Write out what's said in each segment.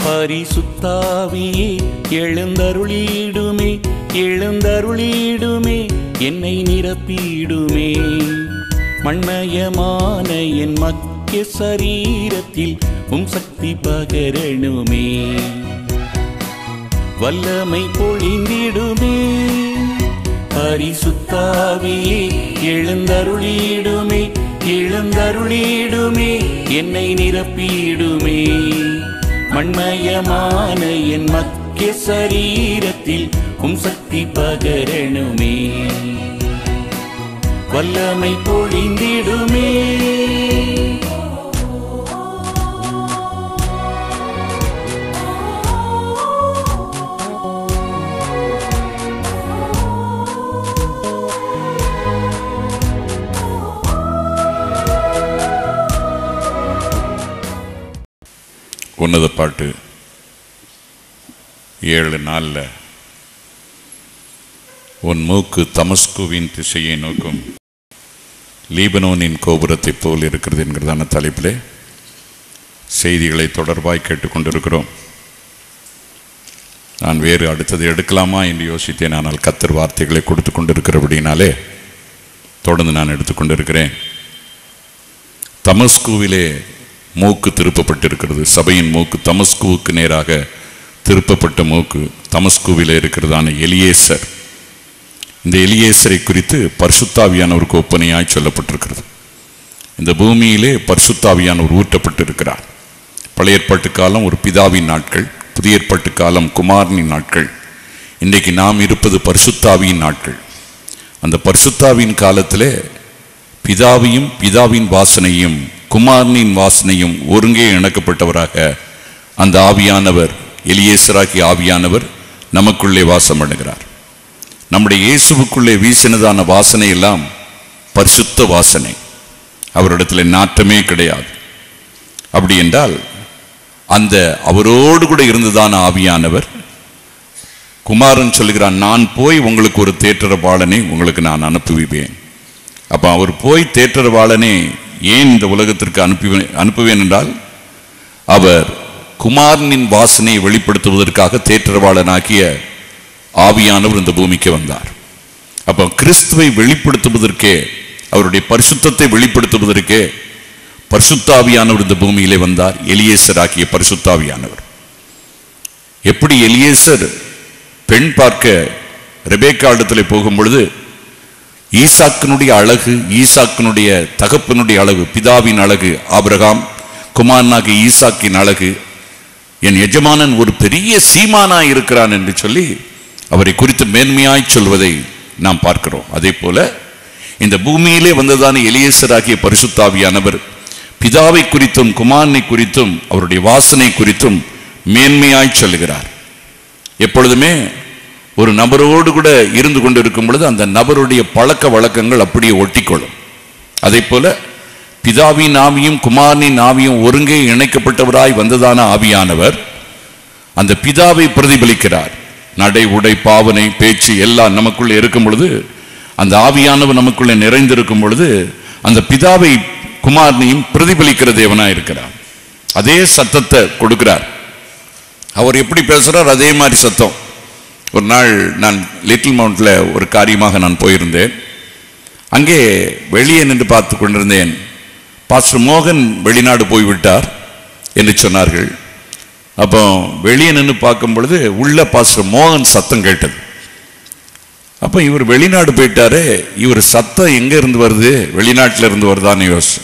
பரிசுத்தாவியே எழுந்தருளிடுமே எழுந்தருளிடுமே என்னை நிரப்பிடுமே மண்மயமான என் மக்கிய சரீரத்தில் உம் சக்தி பகரணுமே வல்லமை பொழிந்திடுமே பரிசுத்தாவியே எழுந்தருளிடுமே எழுந்தருளிடுமே என்னை நிரப்பிடுமே மண்மயமான என் மக்கிய சரீரத்தில் உம் சக்தி பகரணுமே வல்லமை பொழிந்திடுமே உன்னத பாட்டு ஏழு நாளில் உன் மூக்கு தமஸ்குவின் திசையை நோக்கும் லீபனோனின் கோபுரத்தைப் போல் இருக்கிறது என்கிறதான தலைப்பிலே செய்திகளை தொடர்பாய் கேட்டுக்கொண்டிருக்கிறோம் நான் வேறு அடுத்தது எடுக்கலாமா என்று யோசித்தேன் ஆனால் கத்தர் வார்த்தைகளை கொடுத்து கொண்டிருக்கிறபடினாலே தொடர்ந்து நான் எடுத்துக்கொண்டிருக்கிறேன் தமஸ்குவிலே மூக்கு திருப்பப்பட்டிருக்கிறது சபையின் மூக்கு தமஸ்குவுக்கு நேராக திருப்பப்பட்ட மூக்கு தமஸ்குவிலே இருக்கிறதான எலியேசர் இந்த எலியேசரை குறித்து பரிசுத்தாவியானவருக்கு ஒப்பனையாய் சொல்லப்பட்டிருக்கிறது இந்த பூமியிலே பரிசுத்தாவியானவர் ஊற்றப்பட்டிருக்கிறார் பழைய ஏற்பாட்டு காலம் ஒரு பிதாவின் நாட்கள் புதிய ஏற்பாட்டு காலம் குமாரனின் நாட்கள் இன்றைக்கு நாம் இருப்பது பரிசுத்தாவியின் நாட்கள் அந்த பரிசுத்தாவின் காலத்திலே பிதாவையும் பிதாவின் வாசனையும் குமாரனின் வாசனையும் ஒருங்கே இணக்கப்பட்டவராக அந்த ஆவியானவர் எலியேசராகி ஆவியானவர் நமக்குள்ளே வாசம் பண்ணுகிறார் நம்முடைய இயேசுவுக்குள்ளே வீசினதான வாசனை எல்லாம் பரிசுத்த வாசனை அவரிடத்தில் நாட்டமே கிடையாது அப்படி என்றால் அந்த அவரோடு கூட இருந்ததான ஆவியானவர் குமாரன் சொல்லுகிறான் நான் போய் உங்களுக்கு ஒரு தேற்றரபாளனை உங்களுக்கு நான் அனுப்புவிப்பேன் அப்ப அவர் போய் தேற்றரவாளனே ஏன் இந்த உலகத்திற்கு அனுப்பி அனுப்புவேன் என்றால் அவர் குமாரனின் வாசனையை வெளிப்படுத்துவதற்காக தேற்றரவாளனாகிய ஆவியானவர் இந்த பூமிக்கு வந்தார் அப்ப கிறிஸ்துவை வெளிப்படுத்துவதற்கே அவருடைய பரிசுத்தத்தை வெளிப்படுத்துவதற்கே பரிசுத்தாவியானவர் இந்த பூமியிலே வந்தார் எலியேசர் ஆகிய பரிசுத்தாவியானவர் எப்படி எலியேசர் பெண் பார்க்க ரெபேக்கா இடத்துல போகும் பொழுது ஈசாக்கினுடைய அழகு ஈசாக்கினுடைய தகப்பனுடைய அழகு பிதாவின் அழகு ஆபிரகாம் குமாரனாகிய ஈசாக்கின் அழகு என் எஜமானன் ஒரு பெரிய சீமானாய் இருக்கிறான் என்று சொல்லி அவரை குறித்து மேன்மையாய் சொல்வதை நாம் பார்க்கிறோம் அதே போல இந்த பூமியிலே வந்ததான எலியேசராகிய பரிசுத்தாவியானவர் பிதாவை குறித்தும் குமாரனை குறித்தும் அவருடைய வாசனை குறித்தும் மேன்மையாய் சொல்லுகிறார் எப்பொழுதுமே ஒரு நபரோடு கூட இருந்து கொண்டிருக்கும் பொழுது அந்த நபருடைய பழக்க வழக்கங்கள் அப்படியே ஒட்டிக்கொள்ளும் அதே போல பிதாவின் ஆவியும் குமாரனின் ஆவியும் ஒருங்கே இணைக்கப்பட்டவராய் வந்ததான ஆவியானவர் அந்த பிதாவை பிரதிபலிக்கிறார் நடை உடை பாவனை பேச்சு எல்லாம் நமக்குள்ளே இருக்கும் பொழுது அந்த ஆவியானவர் நமக்குள்ளே நிறைந்திருக்கும் பொழுது அந்த பிதாவை குமாரனையும் பிரதிபலிக்கிற தேவனாய் இருக்கிறார் அதே சத்தத்தை கொடுக்கிறார் அவர் எப்படி பேசுறார் அதே மாதிரி சத்தம் ஒரு நாள் நான் லிட்டில் மவுண்ட்ல ஒரு காரியமாக நான் போயிருந்தேன் அங்கே வெளியே நின்று பார்த்து கொண்டிருந்தேன் பாஸ்டர் மோகன் வெளிநாடு போய்விட்டார் என்று சொன்னார்கள் அப்போ வெளியே நின்று பார்க்கும் பொழுது உள்ள பாஸ்டர் மோகன் சத்தம் கேட்டது அப்போ இவர் வெளிநாடு போயிட்டாரு இவர் சத்தம் எங்க இருந்து வருது வெளிநாட்டில இருந்து வருதான்னு யோசிச்சு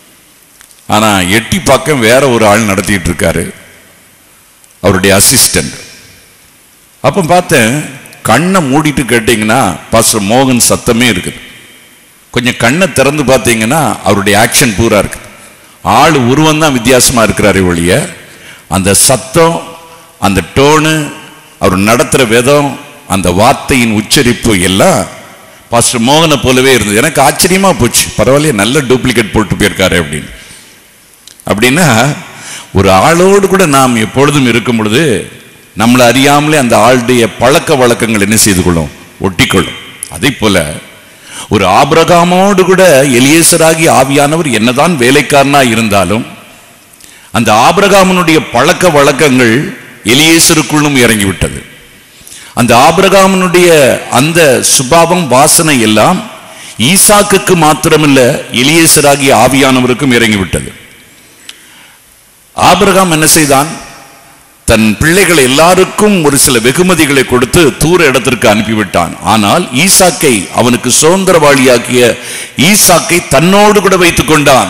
ஆனா எட்டி பார்க்க வேற ஒரு ஆள் நடத்திட்டு இருக்காரு அவருடைய அசிஸ்டன்ட் அப்போ பார்த்தேன் கண்ணை மூடிட்டு கேட்டிங்கன்னா பாஸ்டர் மோகன் சத்தமே இருக்குது கொஞ்சம் கண்ணை திறந்து பார்த்தீங்கன்னா அவருடைய ஆக்ஷன் பூரா இருக்கு ஆள் உருவம் தான் வித்தியாசமா இருக்கிறாரே ஒழிய அந்த சத்தம் அந்த டோனு அவர் நடத்துகிற விதம் அந்த வார்த்தையின் உச்சரிப்பு எல்லாம் பாஸ்டர் மோகனை போலவே இருந்தது எனக்கு ஆச்சரியமா போச்சு பரவாயில்லையே நல்ல டூப்ளிகேட் போட்டு போயிருக்காரு அப்படின்னு அப்படின்னா ஒரு ஆளோடு கூட நாம் எப்பொழுதும் இருக்கும் பொழுது நம்மளை அறியாமலே அந்த ஆளுடைய பழக்க வழக்கங்கள் என்ன செய்து கொள்ளும் ஒட்டிக்கொள்ளும் அதே போல ஒரு ஆபிரகாமோடு கூட எலியேசராகி ஆவியானவர் என்னதான் வேலைக்காரனா இருந்தாலும் அந்த ஆபிரகாமனுடைய பழக்க வழக்கங்கள் எலியேசருக்குள்ளும் இறங்கிவிட்டது அந்த ஆபிரகாமனுடைய அந்த சுபாவம் வாசனை எல்லாம் ஈசாக்குக்கு மாத்திரமல்ல எலியேசராகிய ஆவியானவருக்கும் இறங்கிவிட்டது ஆபிரகாம் என்ன செய்தான் தன் பிள்ளைகள் எல்லாருக்கும் ஒரு சில வெகுமதிகளை கொடுத்து தூர இடத்திற்கு அனுப்பிவிட்டான் ஆனால் ஈசாக்கை அவனுக்கு சுதந்திரவாளியாக்கிய ஈசாக்கை தன்னோடு கூட வைத்துக் கொண்டான்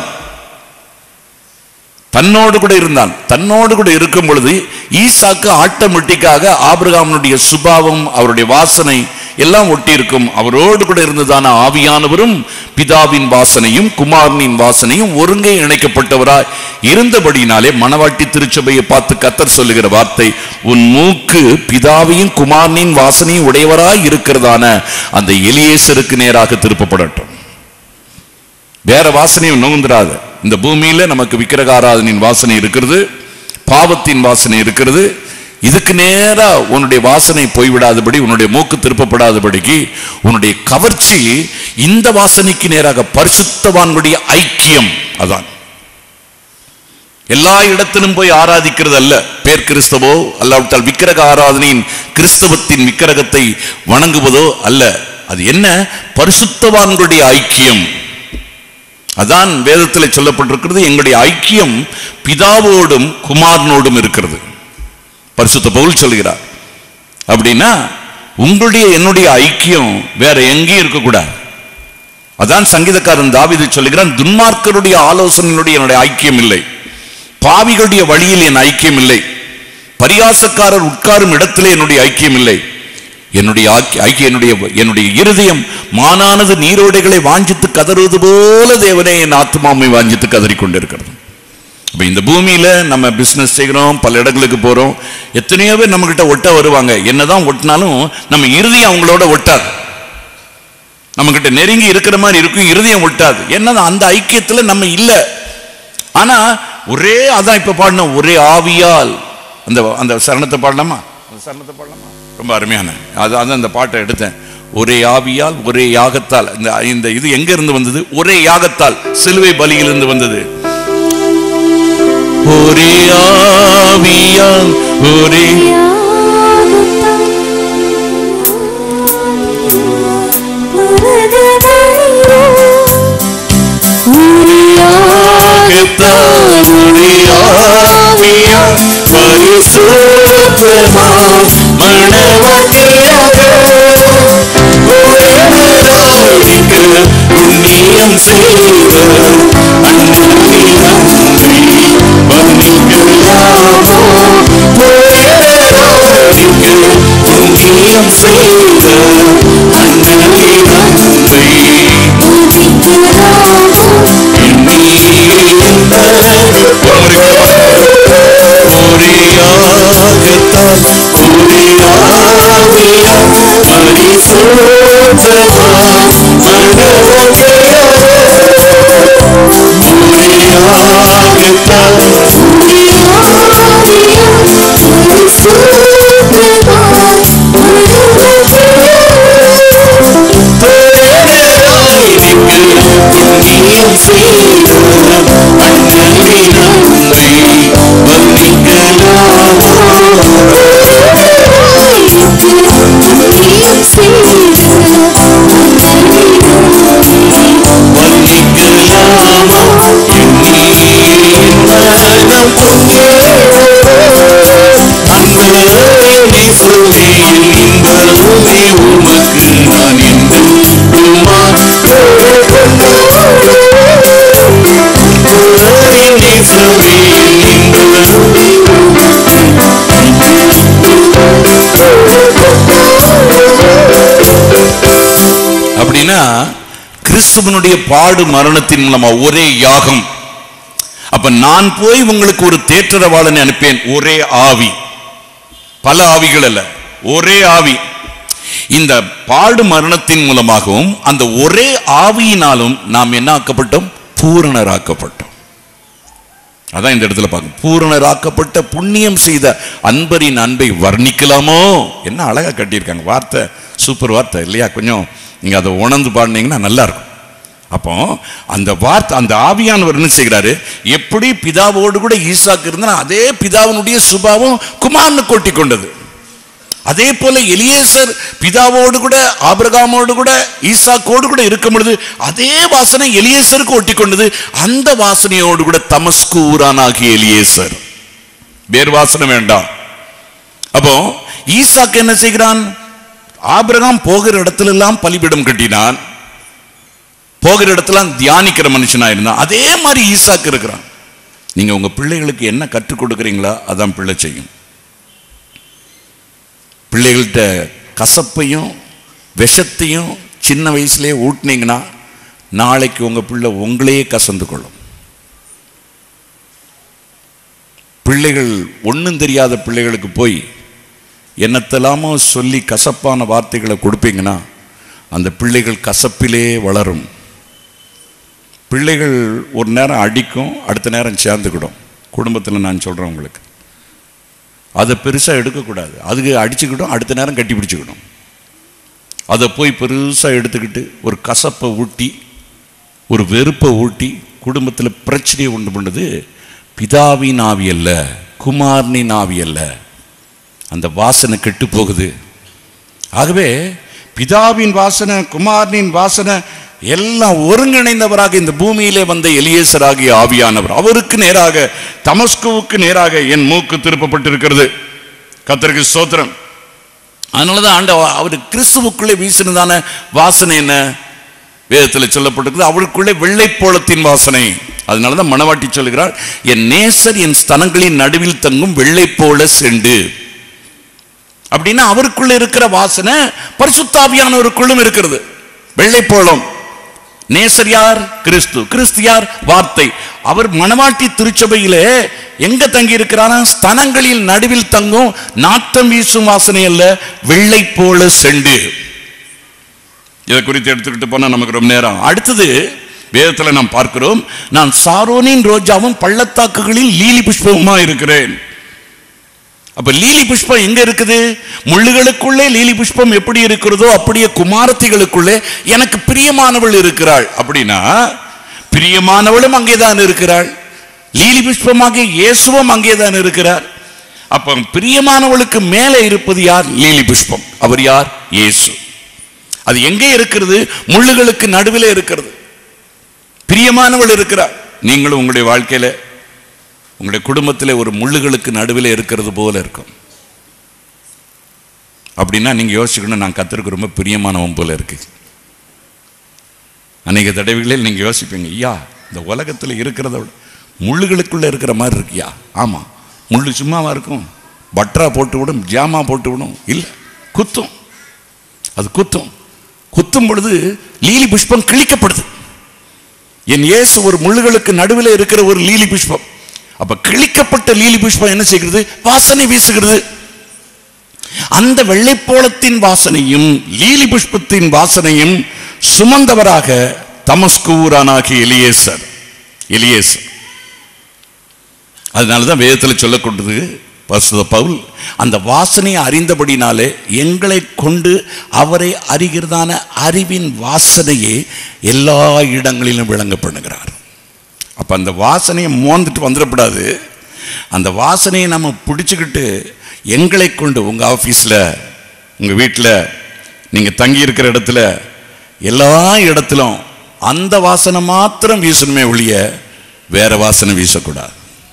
தன்னோடு கூட இருந்தான் தன்னோடு கூட இருக்கும் பொழுது ஈசாக்கு ஆட்டோமேட்டிக்காக ஆபிரகாமனுடைய சுபாவம் அவருடைய வாசனை எல்லாம் ஒட்டி இருக்கும் அவரோடு கூட இருந்ததான ஆவியானவரும் பிதாவின் வாசனையும் குமாரனின் வாசனையும் ஒருங்கே இணைக்கப்பட்டவராய் இருந்தபடியினாலே மணவாட்டி திருச்சபையை பார்த்து கத்தர் சொல்லுகிற வார்த்தை உன் மூக்கு பிதாவையும் குமாரனின் வாசனையும் உடையவராய் இருக்கிறதான அந்த எலியேசருக்கு நேராக திருப்பப்படட்டும் வேற வாசனையும் நோந்துராது இந்த பூமியில நமக்கு விக்கிரக ஆராதனையின் வாசனை இருக்கிறது பாவத்தின் வாசனை இருக்கிறது இதுக்கு நேரா உன்னுடைய வாசனை போய்விடாதபடி உன்னுடைய மூக்கு திருப்பப்படாதபடிக்கு உன்னுடைய கவர்ச்சி இந்த வாசனைக்கு நேராக பரிசுத்தவான்களுடைய ஐக்கியம் அதான் எல்லா இடத்திலும் போய் ஆராதிக்கிறது அல்ல பேர் கிறிஸ்தவோ அல்லாவிட்டால் விக்கிரக ஆராதனையின் கிறிஸ்தவத்தின் விக்கிரகத்தை வணங்குவதோ அல்ல அது என்ன பரிசுத்தவான்களுடைய ஐக்கியம் அதான் வேதத்தில் சொல்லப்பட்டிருக்கிறது எங்களுடைய ஐக்கியம் பிதாவோடும் குமாரனோடும் இருக்கிறது பரிசுத்த பவுல் சொல்கிறார் அப்படின்னா உங்களுடைய என்னுடைய ஐக்கியம் வேற எங்கேயும் இருக்கக்கூடாது அதான் சங்கீதக்காரன் தாவீது சொல்லுகிறான் துன்மார்க்கருடைய ஆலோசனையுடைய என்னுடைய ஐக்கியம் இல்லை பாவிகளுடைய வழியில் என் ஐக்கியம் இல்லை பரியாசக்காரர் உட்காரும் இடத்திலே என்னுடைய ஐக்கியம் இல்லை என்னுடைய ஆக்கி- ஐக்கிய என்னுடைய என்னுடைய இருதயம் மானானது நீரோடைகளை வாஞ்சித்து கதறுவது போல தேவனே என் ஆத்மாவை வாஞ்சித்து கதறிக் கொண்டிருக்கிறது அப்ப இந்த பூமியில நம்ம பிசினஸ் செய்கிறோம் பல இடங்களுக்கு போறோம் எத்தனையோ பேர் நம்ம கிட்ட ஒட்ட வருவாங்க என்னதான் ஒட்டினாலும் நம்ம இருதயம் அவங்களோட ஒட்டாது நம்ம கிட்ட நெருங்கி இருக்கிற மாதிரி இருக்கும் இருதயம் ஒட்டாது ஏன்னா அந்த ஐக்கியத்துல நம்ம இல்ல ஆனா ஒரே அதான் இப்ப பாடின ஒரே ஆவியால் அந்த அந்த சரணத்தை பாடலாமா அந்த சரணத்தை பாடலாமா ரொம்ப அருமையான அது அதான் அந்த பாட்டை எடுத்தேன் ஒரே ஆவியால் ஒரே யாகத்தால் இந்த இந்த இது எங்க இருந்து வந்தது ஒரே யாகத்தால் சிலுவை பலியிலிருந்து வந்தது ஒரே ஆவியால் ஒரே யாகத்தால் ஒரே ஆவியால் பரிசுத்தமாம் மணவாட்டியாக ஒருவராய்க்கு புண்ணியம் செய்த அன்னை நன்றி வந்திக்கலாமோ ஒருவராய்க்கு புண்ணியம் செய்த அன்னை நன்றி உமக்கு நான் என்று அப்படின்னா கிறிஸ்துவனுடைய பாடு மரணத்தின் மூலமா ஒரே யாகம் அப்ப நான் போய் உங்களுக்கு ஒரு தேற்றரவாளனை அனுப்பேன் ஒரே ஆவி பல ஆவிகள் அல்ல ஒரே ஆவி இந்த பாடு மரணத்தின் மூலமாகவும் அந்த ஒரே ஆவியினாலும் நாம் என்ன ஆக்கப்பட்டோம் பூரணராக்கப்பட்டோம் அதான் இந்த இடத்துல பார்க்கணும் பூரணராக்கப்பட்ட புண்ணியம் செய்த அன்பரின் அன்பை வர்ணிக்கலாமோ என்ன அழகா கட்டியிருக்காங்க வார்த்தை சூப்பர் வார்த்தை இல்லையா கொஞ்சம் நீங்க அதை உணர்ந்து பாடினீங்கன்னா நல்லா இருக்கும் அப்போ அந்த வார்த்தை அந்த ஆவியானவர் என்ன செய்கிறாரு எப்படி பிதாவோடு கூட ஈசாக்கு இருந்தா அதே பிதாவினுடைய சுபாவம் குமாரனு கொட்டி கொண்டது அதே போல எலியேசர் பிதாவோடு கூட ஆபிரகாமோடு கூட ஈசாக்கோடு கூட இருக்கும் பொழுது அதே வாசனை எலியேசருக்கு ஒட்டி கொண்டது அந்த வாசனையோடு கூட தமஸ்கு ஊரானாகிய எலியேசர் வேறு வாசனை வேண்டாம் அப்போ ஈசாக்கு என்ன செய்கிறான் ஆபிரகாம் போகிற இடத்துல எல்லாம் பலிபீடம் கட்டினான் போகிற இடத்துல தியானிக்கிற மனுஷனா இருந்தான் அதே மாதிரி ஈசாக்கு இருக்கிறான் நீங்க உங்க பிள்ளைகளுக்கு என்ன கற்றுக் கொடுக்குறீங்களோ அதான் பிள்ளை செய்யும் பிள்ளைகள்கிட்ட கசப்பையும் விஷத்தையும் சின்ன வயசுலயே ஊட்டினீங்கன்னா நாளைக்கு உங்க பிள்ளை உங்களையே கசந்து கொள்ளும் பிள்ளைகள் ஒன்றும் தெரியாத பிள்ளைகளுக்கு போய் என்னத்தெல்லாமோ சொல்லி கசப்பான வார்த்தைகளை கொடுப்பீங்கன்னா அந்த பிள்ளைகள் கசப்பிலே வளரும் பிள்ளைகள் ஒரு நேரம் அடிக்கும் அடுத்த நேரம் சேர்ந்துக்கிடும் குடும்பத்தில் நான் சொல்கிறேன் உங்களுக்கு அதை பெருசாக எடுக்கக்கூடாது அதுக்கு அடிச்சுக்கிட்டும் அடுத்த நேரம் கட்டி பிடிச்சிக்கிடும் அதை போய் பெருசாக எடுத்துக்கிட்டு ஒரு கசப்பை ஊட்டி ஒரு வெறுப்பை ஊட்டி குடும்பத்தில் பிரச்சனையை உண்டு பண்ணுது பிதாவின் ஆவி அல்ல குமாரனின் ஆவி அல்ல அந்த வாசனை கெட்டு போகுது ஆகவே பிதாவின் வாசனை குமாரனின் வாசனை எல்லாம் ஒருங்கிணைந்தவராக இந்த பூமியிலே வந்த எலியேசராகிய ஆவியானவர் அவருக்கு நேராக தமஸ்குவுக்கு நேராக என் மூக்கு திருப்பப்பட்டிருக்கிறது கத்தருக்கு ஸ்தோத்திரம் அதனாலதான் ஆண்ட அவர் கிறிஸ்துவுக்குள்ளே வீசினதான வாசனை என்ன வேதத்தில் சொல்லப்பட்டிருக்குது அவளுக்குள்ளே வெள்ளைப்போளத்தின் வாசனை அதனாலதான் மணவாட்டி சொல்கிறார் என் நேசர் என் ஸ்தனங்களின் நடுவில் தங்கும் வெள்ளைப்போல செண்டு அப்படின்னா அவருக்குள்ள இருக்கிற வாசனை பரிசுத்தாவியானவருக்குள்ளும் இருக்கிறது வெள்ளைப்போளம் நேசர் யார் கிறிஸ்து கிறிஸ்து யார் வார்த்தை அவர் மணவாட்டி திருச்சபையிலே எங்க தங்கி இருக்கிறாரா ஸ்தனங்களில் நடுவில் தங்கும் நாட்டம் வீசும் வாசனை அல்ல வெள்ளை போல செண்டு இதை குறித்து எடுத்துக்கிட்டு போனா நமக்கு ரொம்ப நேரம் அடுத்தது வேதத்துல நாம் பார்க்கிறோம் நான் சாரோனின் ரோஜாவும் பள்ளத்தாக்குகளில் லீலி புஷ்பமுமா இருக்கிறேன் அப்ப லீலி புஷ்பம் எங்க இருக்குது முள்ளுகளுக்குள்ளே லீலி புஷ்பம் எப்படி இருக்கிறதோ அப்படியே குமாரத்திகளுக்குள்ளே எனக்கு பிரியமானவள் இருக்கிறாள் அப்படின்னா பிரியமானவளும் அங்கேதான் இருக்கிறாள் லீலி புஷ்பமாகிய இயேசுவும் அங்கேதான் இருக்கிறார் அப்ப பிரியமானவளுக்கு மேலே இருப்பது யார் லீலி புஷ்பம் அவர் யார் இயேசு அது எங்கே இருக்கிறது முள்ளுகளுக்கு நடுவில் இருக்கிறது பிரியமானவள் இருக்கிறார் நீங்களும் உங்களுடைய வாழ்க்கையில உங்களுடைய குடும்பத்தில் ஒரு முள்ளுகளுக்கு நடுவில் இருக்கிறது போல இருக்கும் அப்படின்னா நீங்க யோசிக்கணும் நான் கத்திற்கு ரொம்ப பிரியமானவன் போல இருக்கு அநேக தடவைகளில் நீங்க யோசிப்பீங்க ஐயா இந்த உலகத்தில் இருக்கிறத விட முள்ளுகளுக்குள்ள இருக்கிற மாதிரி இருக்கியா ஆமா முள்ளு சும்மாவா இருக்கும் பட்ரா போட்டு விடும் ஜாமா போட்டு விடும் இல்லை குத்தும் அது குத்தும் குத்தும் பொழுது லீலி புஷ்பம் கிழிக்கப்படுது என் இயேசு ஒரு முள்ளுகளுக்கு நடுவில் இருக்கிற ஒரு லீலி புஷ்பம் அப்ப கிழிக்கப்பட்ட லீலி புஷ்பம் என்ன செய்கிறது வாசனை வீசுகிறது அந்த வெள்ளைப்போளத்தின் வாசனையும் லீலி புஷ்பத்தின் வாசனையும் சுமந்தவராக தமஸ்கூரானாகிய எலியேசர் எலியேசர் அதனாலதான் வேதத்தில் சொல்லக்கூட்டது பரிசுத்த பவுல் அந்த வாசனையை அறிந்தபடினாலே எங்களை கொண்டு அவரை அறிகிறதான அறிவின் வாசனையை எல்லா இடங்களிலும் விளங்க பண்ணுகிறார் அப்ப அந்த வாசனையை மோந்துட்டு வந்துடக்கூடாது அந்த வாசனையை நம்ம பிடிச்சுக்கிட்டு எங்களை கொண்டு உங்க ஆஃபீஸில் உங்க வீட்டில் நீங்க தங்கி இருக்கிற இடத்துல எல்லா இடத்திலும் அந்த வாசனை மாத்திரம் வீசணுமே ஒழிய வேற வாசனை வீசக்கூடாது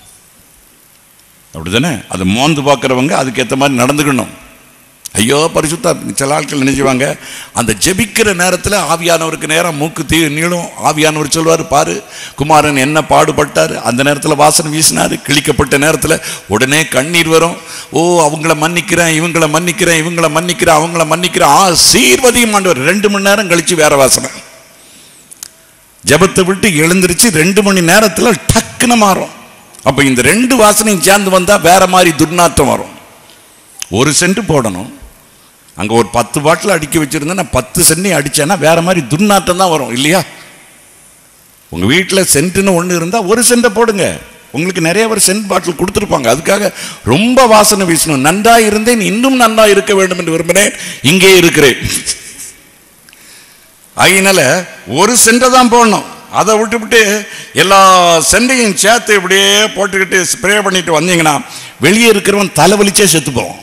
அப்படிதானே அதை மோந்து பார்க்குறவங்க அதுக்கேற்ற மாதிரி நடந்துக்கணும் ஐயோ பரிசுத்தா சில ஆட்கள் நினைச்சுவாங்க அந்த ஜெபிக்கிற நேரத்தில் ஆவியானவருக்கு நேரம் மூக்கு தீ நீளும் ஆவியானவர் சொல்வார் பாரு குமாரன் என்ன பாடுபட்டார் அந்த நேரத்தில் வாசனை வீசினார் கிழிக்கப்பட்ட நேரத்தில் உடனே கண்ணீர் வரும் ஓ அவங்கள மன்னிக்கிறேன் இவங்கள மன்னிக்கிறேன் இவங்கள மன்னிக்கிறேன் அவங்கள மன்னிக்கிறேன் ஆ சீர்வதியும் ஆண்டவர் ரெண்டு மணி நேரம் கழிச்சு வேற வாசனை ஜெபத்தை விட்டு எழுந்திருச்சு ரெண்டு மணி நேரத்தில் டக்குன்னு மாறும் அப்போ இந்த ரெண்டு வாசனையும் சேர்ந்து வந்தால் வேற மாதிரி துர்நாற்றம் வரும் ஒரு சென்ட் போடணும் அங்கே ஒரு பத்து பாட்டில் அடிக்க வச்சிருந்தா நான் பத்து சென்னையும் அடித்தேன்னா வேற மாதிரி துர்நாற்றம் தான் வரும் இல்லையா உங்கள் வீட்டில் சென்ட்டுன்னு ஒன்று இருந்தால் ஒரு சென்ட்டை போடுங்க உங்களுக்கு நிறைய பேர் சென்ட் பாட்டில் கொடுத்துருப்பாங்க அதுக்காக ரொம்ப வாசனை வீசணும் நன்றா இருந்தேன் இன்னும் நன்றா இருக்க வேண்டும் என்று விரும்பினேன் இங்கே இருக்கிறேன் அதனால ஒரு சென்டை தான் போடணும் அதை விட்டுவிட்டு எல்லா செண்டையும் சேர்த்து இப்படியே போட்டுக்கிட்டு ஸ்ப்ரே பண்ணிட்டு வந்தீங்கன்னா வெளியே இருக்கிறவன் தலைவலிச்சே செத்து போவான்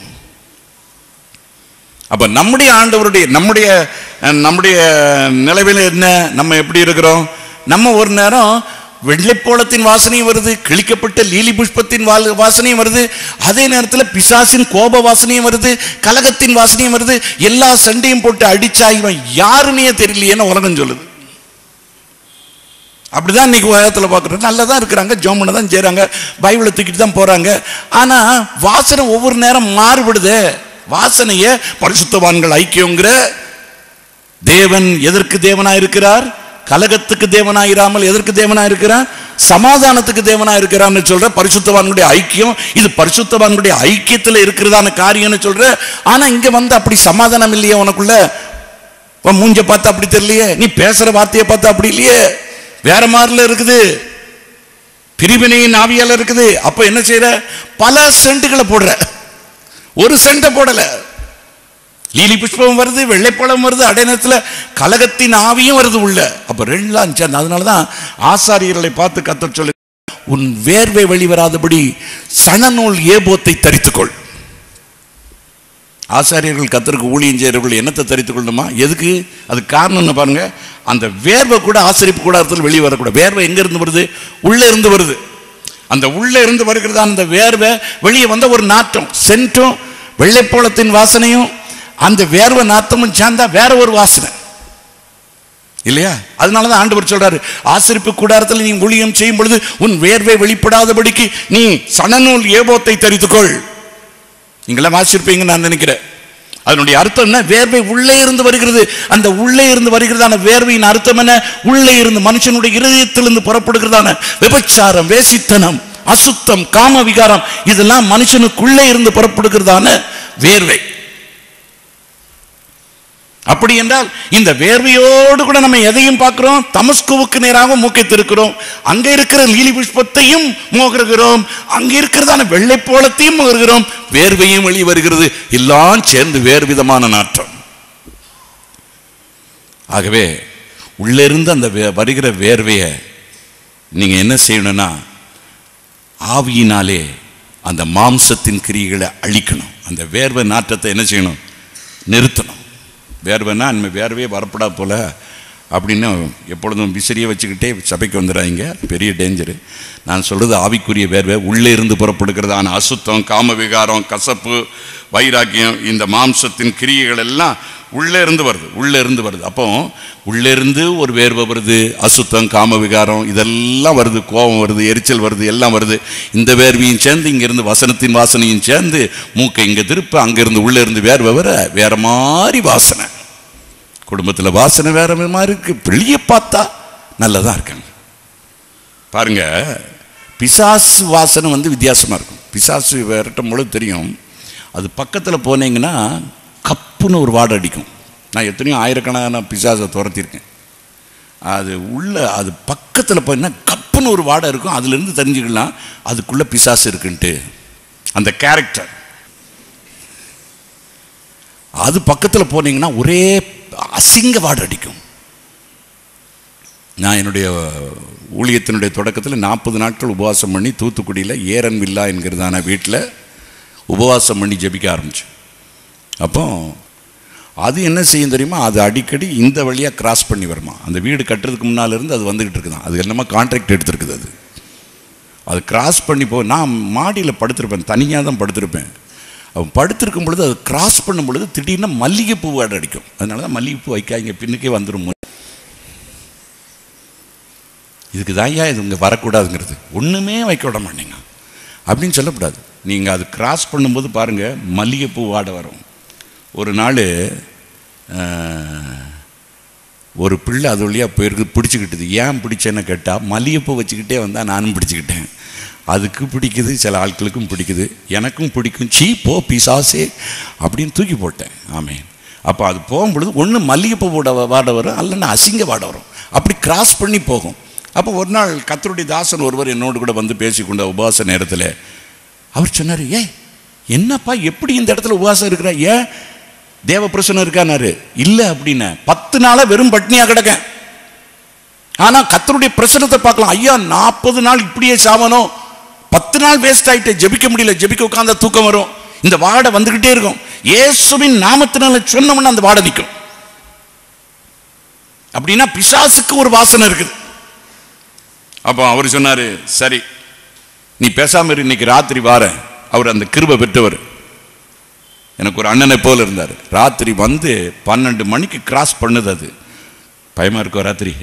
அப்ப நம்முடைய ஆண்டவருடைய நம்முடைய அஹ், நம்முடைய நிலவில் என்ன நம்ம எப்படி இருக்கிறோம் நம்ம ஒரு நேரம் வெள்ளைப்போளத்தின் வாசனையும் வருது கிழிக்கப்பட்ட லீலி புஷ்பத்தின் வால்- வாசனையும் வருது அதே நேரத்தில் பிசாசின் கோப வாசனையும் வருது கலகத்தின் வாசனையும் வருது எல்லா சண்டையும் போட்டு அடிச்சா இவன் யாருன்னே தெரியலையேன்னு உலகம் சொல்லுது அப்படிதான் இன்னைக்கு உலகத்தில் பார்க்குறோம் நல்லா தான் இருக்கிறாங்க ஜோமனை தான் செய்கிறாங்க பைபிளை தூக்கிட்டு தான் போகிறாங்க ஆனால் வாசனை ஒவ்வொரு நேரம் மாறுபடுது வாசனையை பரிசுத்தவான்கள் ஐக்கியங்கிற தேவன் எதற்கு தேவனா இருக்கிறார் கலகத்துக்கு தேவனா இராமல் எதற்கு தேவனா இருக்கிறார் சமாதானத்துக்கு தேவனா இருக்கிறான்னு சொல்ற பரிசுத்தவான்களுடைய ஐக்கியம் இது பரிசுத்தவான்களுடைய ஐக்கியத்தில் இருக்கிறதான காரியம்னு சொல்ற ஆனா இங்க வந்து அப்படி சமாதானம் இல்லையே உனக்குள்ள உன் மூஞ்ச பார்த்தா அப்படி தெரியலையே நீ பேசுற வார்த்தையை பார்த்தா அப்படி இல்லையே வேற மாதிரில இருக்குது பிரிவினையின் ஆவியால இருக்குது அப்ப என்ன செய்யற பல சென்ட்டுகளை போடுற ஒரு சென்ட்டை போடல லீலி புஷ்பம் வருது வெள்ளைப்பழம் வருது அடை நேரத்தில் கலகத்தின் ஆவியும் வருது உள்ள அப்ப ரெண்டுலாம் சேர்ந்து அதனால தான் ஆசாரியர்களை பார்த்து கத்த சொல்லு உன் வேர்வை வெளிவராதபடி சணநூல் ஏபோத்தை தரித்துக்கொள் ஆசாரியர்கள் கத்தருக்கு ஊழியம் செய்கிறவர்கள் என்னத்தை தரித்துக் கொள்ளணுமா எதுக்கு அது காரணம்னு பாருங்க அந்த வேர்வை கூட ஆசிரிப்பு கூடாரத்தில் வெளியே வரக்கூடாது வேர்வை எங்க இருந்து வருது உள்ள இருந்து வருது அந்த உள்ள இருந்து வருகிறதா அந்த வேர்வை வெளியே வந்த ஒரு நாற்றம் சென்ட்டும் வெள்ளைப்போளத்தின் வாசனையும் அந்த வேர்வை நாத்தமும் சேர்ந்தா வேற ஒரு வாசனை இல்லையா அதனால தான் ஆண்டவர் சொல்றாரு ஆசிரிப்பு கூடாரத்தில் நீ ஊழியம் செய்யும் பொழுது உன் வேர்வை வெளிப்படாதபடிக்கு நீ சணநூல் ஏபோத்தை தரித்துக்கொள் நீங்களாம் வாசிச்சிருப்பீங்கன்னு நான் நினைக்கிறேன் அதனுடைய அர்த்தம் என்ன வேர்வை உள்ளே இருந்து வருகிறது அந்த உள்ளே இருந்து வருகிறதான வேர்வையின் அர்த்தம் என்ன உள்ளே இருந்து மனுஷனுடைய இருதயத்திலிருந்து புறப்படுகிறதான விபச்சாரம் வேசித்தனம் அசுத்தம் காம விகாரம் இதெல்லாம் மனுஷனுக்குள்ளே இருந்து புறப்படுகிறதான வேர்வை அப்படி என்றால் இந்த வேர்வையோடு கூட நம்ம எதையும் பார்க்கிறோம் தமஸ்குவுக்கு நேராக மூக்கை திருக்கிறோம் அங்க இருக்கிற லீலி புஷ்பத்தையும் மோகிறோம் அங்க இருக்கிறதான வெள்ளை போலத்தையும் மோகிறோம் வேர்வையும் வெளியே வருகிறது எல்லாம் சேர்ந்து வேறு விதமான நாற்றம் ஆகவே உள்ளிருந்து அந்த வே- வருகிற வேர்வையை நீங்க என்ன செய்யணும்னா ஆவியினாலே அந்த மாம்சத்தின் கிரியைகளை அழிக்கணும் அந்த வேர்வை நாற்றத்தை என்ன செய்யணும் நிறுத்தணும் வேர்வைன்னா நம்ம வேர்வையே வரப்படா போல அப்படின்னு எப்பொழுதும் விசிறியை வச்சுக்கிட்டே சபைக்கு வந்துடுறாங்க பெரிய டேஞ்சரு நான் சொல்றது ஆவிக்குரிய வேர்வை உள்ளே இருந்து புறப்படுகிறதான அசுத்தம் காம விகாரம் கசப்பு வைராக்கியம் இந்த மாம்சத்தின் கிரியைகள் எல்லாம் உள்ளே இருந்து வருது உள்ளே இருந்து வருது அப்போ உள்ளே இருந்து ஒரு வேர்வை வருது அசுத்தம் காம விகாரம் இதெல்லாம் வருது கோபம் வருது எரிச்சல் வருது எல்லாம் வருது இந்த வேர்வையும் சேர்ந்து இங்கிருந்து வசனத்தின் வாசனையும் சேர்ந்து மூக்கை இங்கே திருப்ப அங்கிருந்து உள்ளே இருந்து வேர்வை வர வேற மாதிரி வாசனை குடும்பத்தில் வாசனை வேற மாதிரி இருக்கு வெளியே பார்த்தா நல்லதா இருக்காங்க பாருங்க பிசாசு வாசனை வந்து வித்தியாசமா இருக்கும் பிசாசு விரட்டும் பொழுது தெரியும் அது பக்கத்தில் போனீங்கன்னா கப்புன்னு ஒரு வாடை அடிக்கும் நான் எத்தனையோ ஆயிரக்கணக்கான பிசாசை துரத்திருக்கேன் அது உள்ள அது பக்கத்தில் போனீங்கன்னா கப்புன்னு ஒரு வாடை இருக்கும் அதுலேருந்து தெரிஞ்சுக்கலாம் அதுக்குள்ள பிசாசு இருக்குன்ட்டு அந்த கேரக்டர் அது பக்கத்தில் போனீங்கன்னா ஒரே அசிங்க வாடை அடிக்கும் நான் என்னுடைய ஊழியத்தினுடைய தொடக்கத்தில் நாற்பது நாட்கள் உபவாசம் பண்ணி தூத்துக்குடியில் ஏரன் வில்லா என்கிறதான வீட்டில் உபவாசம் பண்ணி ஜெபிக்க ஆரம்பிச்சேன் அப்போ அது என்ன செய்யும் தெரியுமா அது அடிக்கடி இந்த வழியாக கிராஸ் பண்ணி வருமா அந்த வீடு கட்டுறதுக்கு முன்னால இருந்து அது வந்துக்கிட்டு இருக்குதான் அது என்னமோ கான்ட்ராக்ட் எடுத்திருக்குது அது அது கிராஸ் பண்ணி போ நான் மாடியில் படுத்திருப்பேன் தனியாக தான் படுத்திருப்பேன் அவன் படுத்திருக்கும் பொழுது அது கிராஸ் பண்ணும் பொழுது திடீர்னு மல்லிகைப்பூ வாடை அடிக்கும் அதனால தான் மல்லிகைப்பூ வைக்காங்க பின்னுக்கே வந்துடும் இதுக்கு தான்யா இது இங்கே வரக்கூடாதுங்கிறது ஒன்றுமே வைக்க விட மாட்டீங்க அப்படின்னு சொல்லக்கூடாது நீங்கள் அது கிராஸ் பண்ணும்போது பாருங்கள் மல்லிகைப்பூ வாடை வரும் ஒரு நாள் ஒரு பிள்ளை அது வழியாக போயிருக்கு பிடிச்சிக்கிட்டுது ஏன் பிடிச்சேன்னு கேட்டால் மல்லிகைப்பூ வச்சுக்கிட்டே வந்தால் நானும் பிடிச்சிக்கிட்டேன் அதுக்கு பிடிக்குது சில ஆட்களுக்கும் பிடிக்குது எனக்கும் பிடிக்கும் சீ போ பிசாசே அப்படின்னு தூக்கி போட்டேன் ஆமேன் அப்போ அது போகும்பொழுது ஒன்று மல்லிகைப்பூ வாட வாட வரும் அல்லன்னா அசிங்க வாட வரும் அப்படி கிராஸ் பண்ணி போகும் அப்போ ஒரு நாள் கத்தருடைய தாசன் ஒருவர் என்னோடு கூட வந்து பேசிக்கொண்ட உபவாச நேரத்தில் அவர் சொன்னார் ஏ என்னப்பா எப்படி இந்த இடத்துல உபவாசம் இருக்கிற ஏன் தேவ பிரசனம் இருக்கானாரு இல்ல அப்படின்னு பத்து நாளா வெறும் பட்னியா கிடக்கேன் ஆனா கத்தருடைய பிரசனத்தை பார்க்கலாம் ஐயா நாற்பது நாள் இப்படியே சாவணும் பத்து நாள் வேஸ்ட் ஆயிட்டு ஜெபிக்க முடியல ஜெபிக்க உட்கார்ந்தா தூக்கம் வரும் இந்த வாடை வந்துகிட்டே இருக்கும் இயேசுவின் நாமத்தினால சொன்னோம்னா அந்த வாடை நிற்கும் அப்படின்னா பிசாசுக்கு ஒரு வாசனை இருக்குது அப்போ அவர் சொன்னாரு சரி நீ பேசாம இரு இன்னைக்கு ராத்திரி வாரேன் அவர் அந்த கிருபை பெற்றவர் எனக்கு ஒரு அண்ணனை போல இருந்தார் ராத்திரி வந்து பன்னெண்டு மணிக்கு கிராஸ் பண்ணுது அது பயமா இருக்கும் ராத்திரி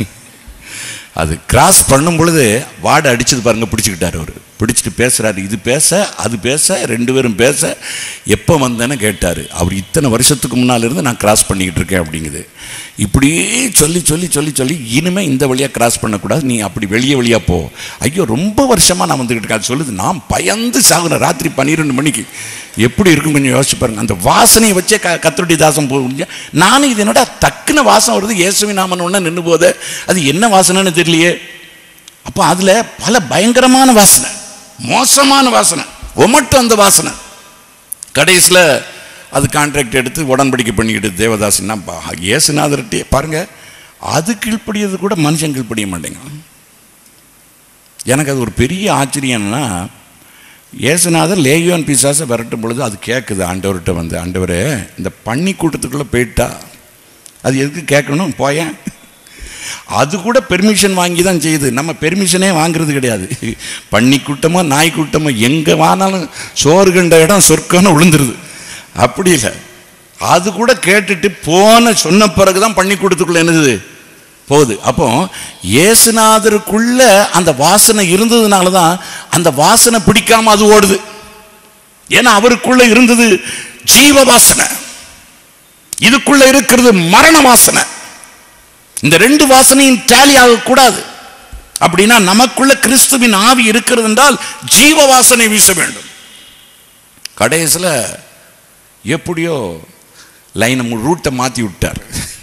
அது கிராஸ் பண்ணும் பொழுது வாடை அடிச்சது பாருங்க பிடிச்சிக்கிட்டாரு அவர் பிடிச்சிட்டு பேசுறாரு இது பேச அது பேச ரெண்டு பேரும் பேச எப்போ வந்தேன்னு கேட்டார் அவர் இத்தனை வருஷத்துக்கு முன்னால் இருந்து நான் கிராஸ் பண்ணிக்கிட்டு இருக்கேன் அப்படிங்குது இப்படியே சொல்லி சொல்லி சொல்லி சொல்லி இனிமே இந்த வழியாக கிராஸ் பண்ணக்கூடாது நீ அப்படி வெளியே வழியாக போ ஐயோ ரொம்ப வருஷமாக நான் வந்துக்கிட்டு இருக்கேன் அது சொல்லுது நான் பயந்து சாகுறேன் ராத்திரி பன்னிரெண்டு மணிக்கு எப்படி இருக்கும் கொஞ்சம் யோசிச்சு பாருங்க அந்த வாசனையை வச்சே க கத்தருடைய தாசம் போக முடியும் நானும் இது என்னடா டக்குன்னு வாசம் வருது இயேசுவி நாமன் ஒன்று நின்று போதே அது என்ன வாசனைன்னு தெரியலையே அப்போ அதில் பல பயங்கரமான வாசனை மோசமான வாசனை ஒமட்டும் அந்த வாசனை கடைசியில் அது கான்ட்ராக்ட் எடுத்து உடன்படிக்கை பண்ணிக்கிட்டு தேவதாசன்னா இயேசுநாதர்கிட்டே பாருங்க அது கீழ்ப்படியது கூட மனுஷன் கீழ்ப்படிய மாட்டேங்க எனக்கு அது ஒரு பெரிய ஆச்சரியம் என்னன்னா இயேசுநாதர் லேயோன் பிசாசை விரட்டும் பொழுது அது கேட்குது ஆண்டவர்கிட்ட வந்து ஆண்டவரே இந்த பன்னி கூட்டத்துக்குள்ளே போயிட்டா அது எதுக்கு கேட்கணும் போயேன் அது கூட பெர்மிஷன் வாங்கி தான் செய்யுது நம்ம பெர்மிஷனே வாங்குறது கிடையாது பன்னி கூட்டமோ நாய் கூட்டமோ எங்கே வானாலும் சோறு கண்ட இடம் சொர்க்கம்னு விழுந்துருது அப்படி இல்லை அது கூட கேட்டுட்டு போன சொன்ன பிறகு தான் பன்னி கூட்டத்துக்குள்ள என்னது போகுது அப்போ இயேசுநாதருக்குள்ள அந்த வாசனை இருந்ததுனால தான் அந்த வாசனை பிடிக்காம அது ஓடுது ஏன்னா அவருக்குள்ள இருந்தது ஜீவ வாசனை இதுக்குள்ள இருக்கிறது மரண வாசனை இந்த ரெண்டு வாசனையும் டேலி ஆகக்கூடாது அப்படின்னா நமக்குள்ள கிறிஸ்துவின் ஆவி இருக்கிறது என்றால் ஜீவ வாசனை வீச வேண்டும் கடைசியில் எப்படியோ லைனை ரூட்டை மாற்றி விட்டார்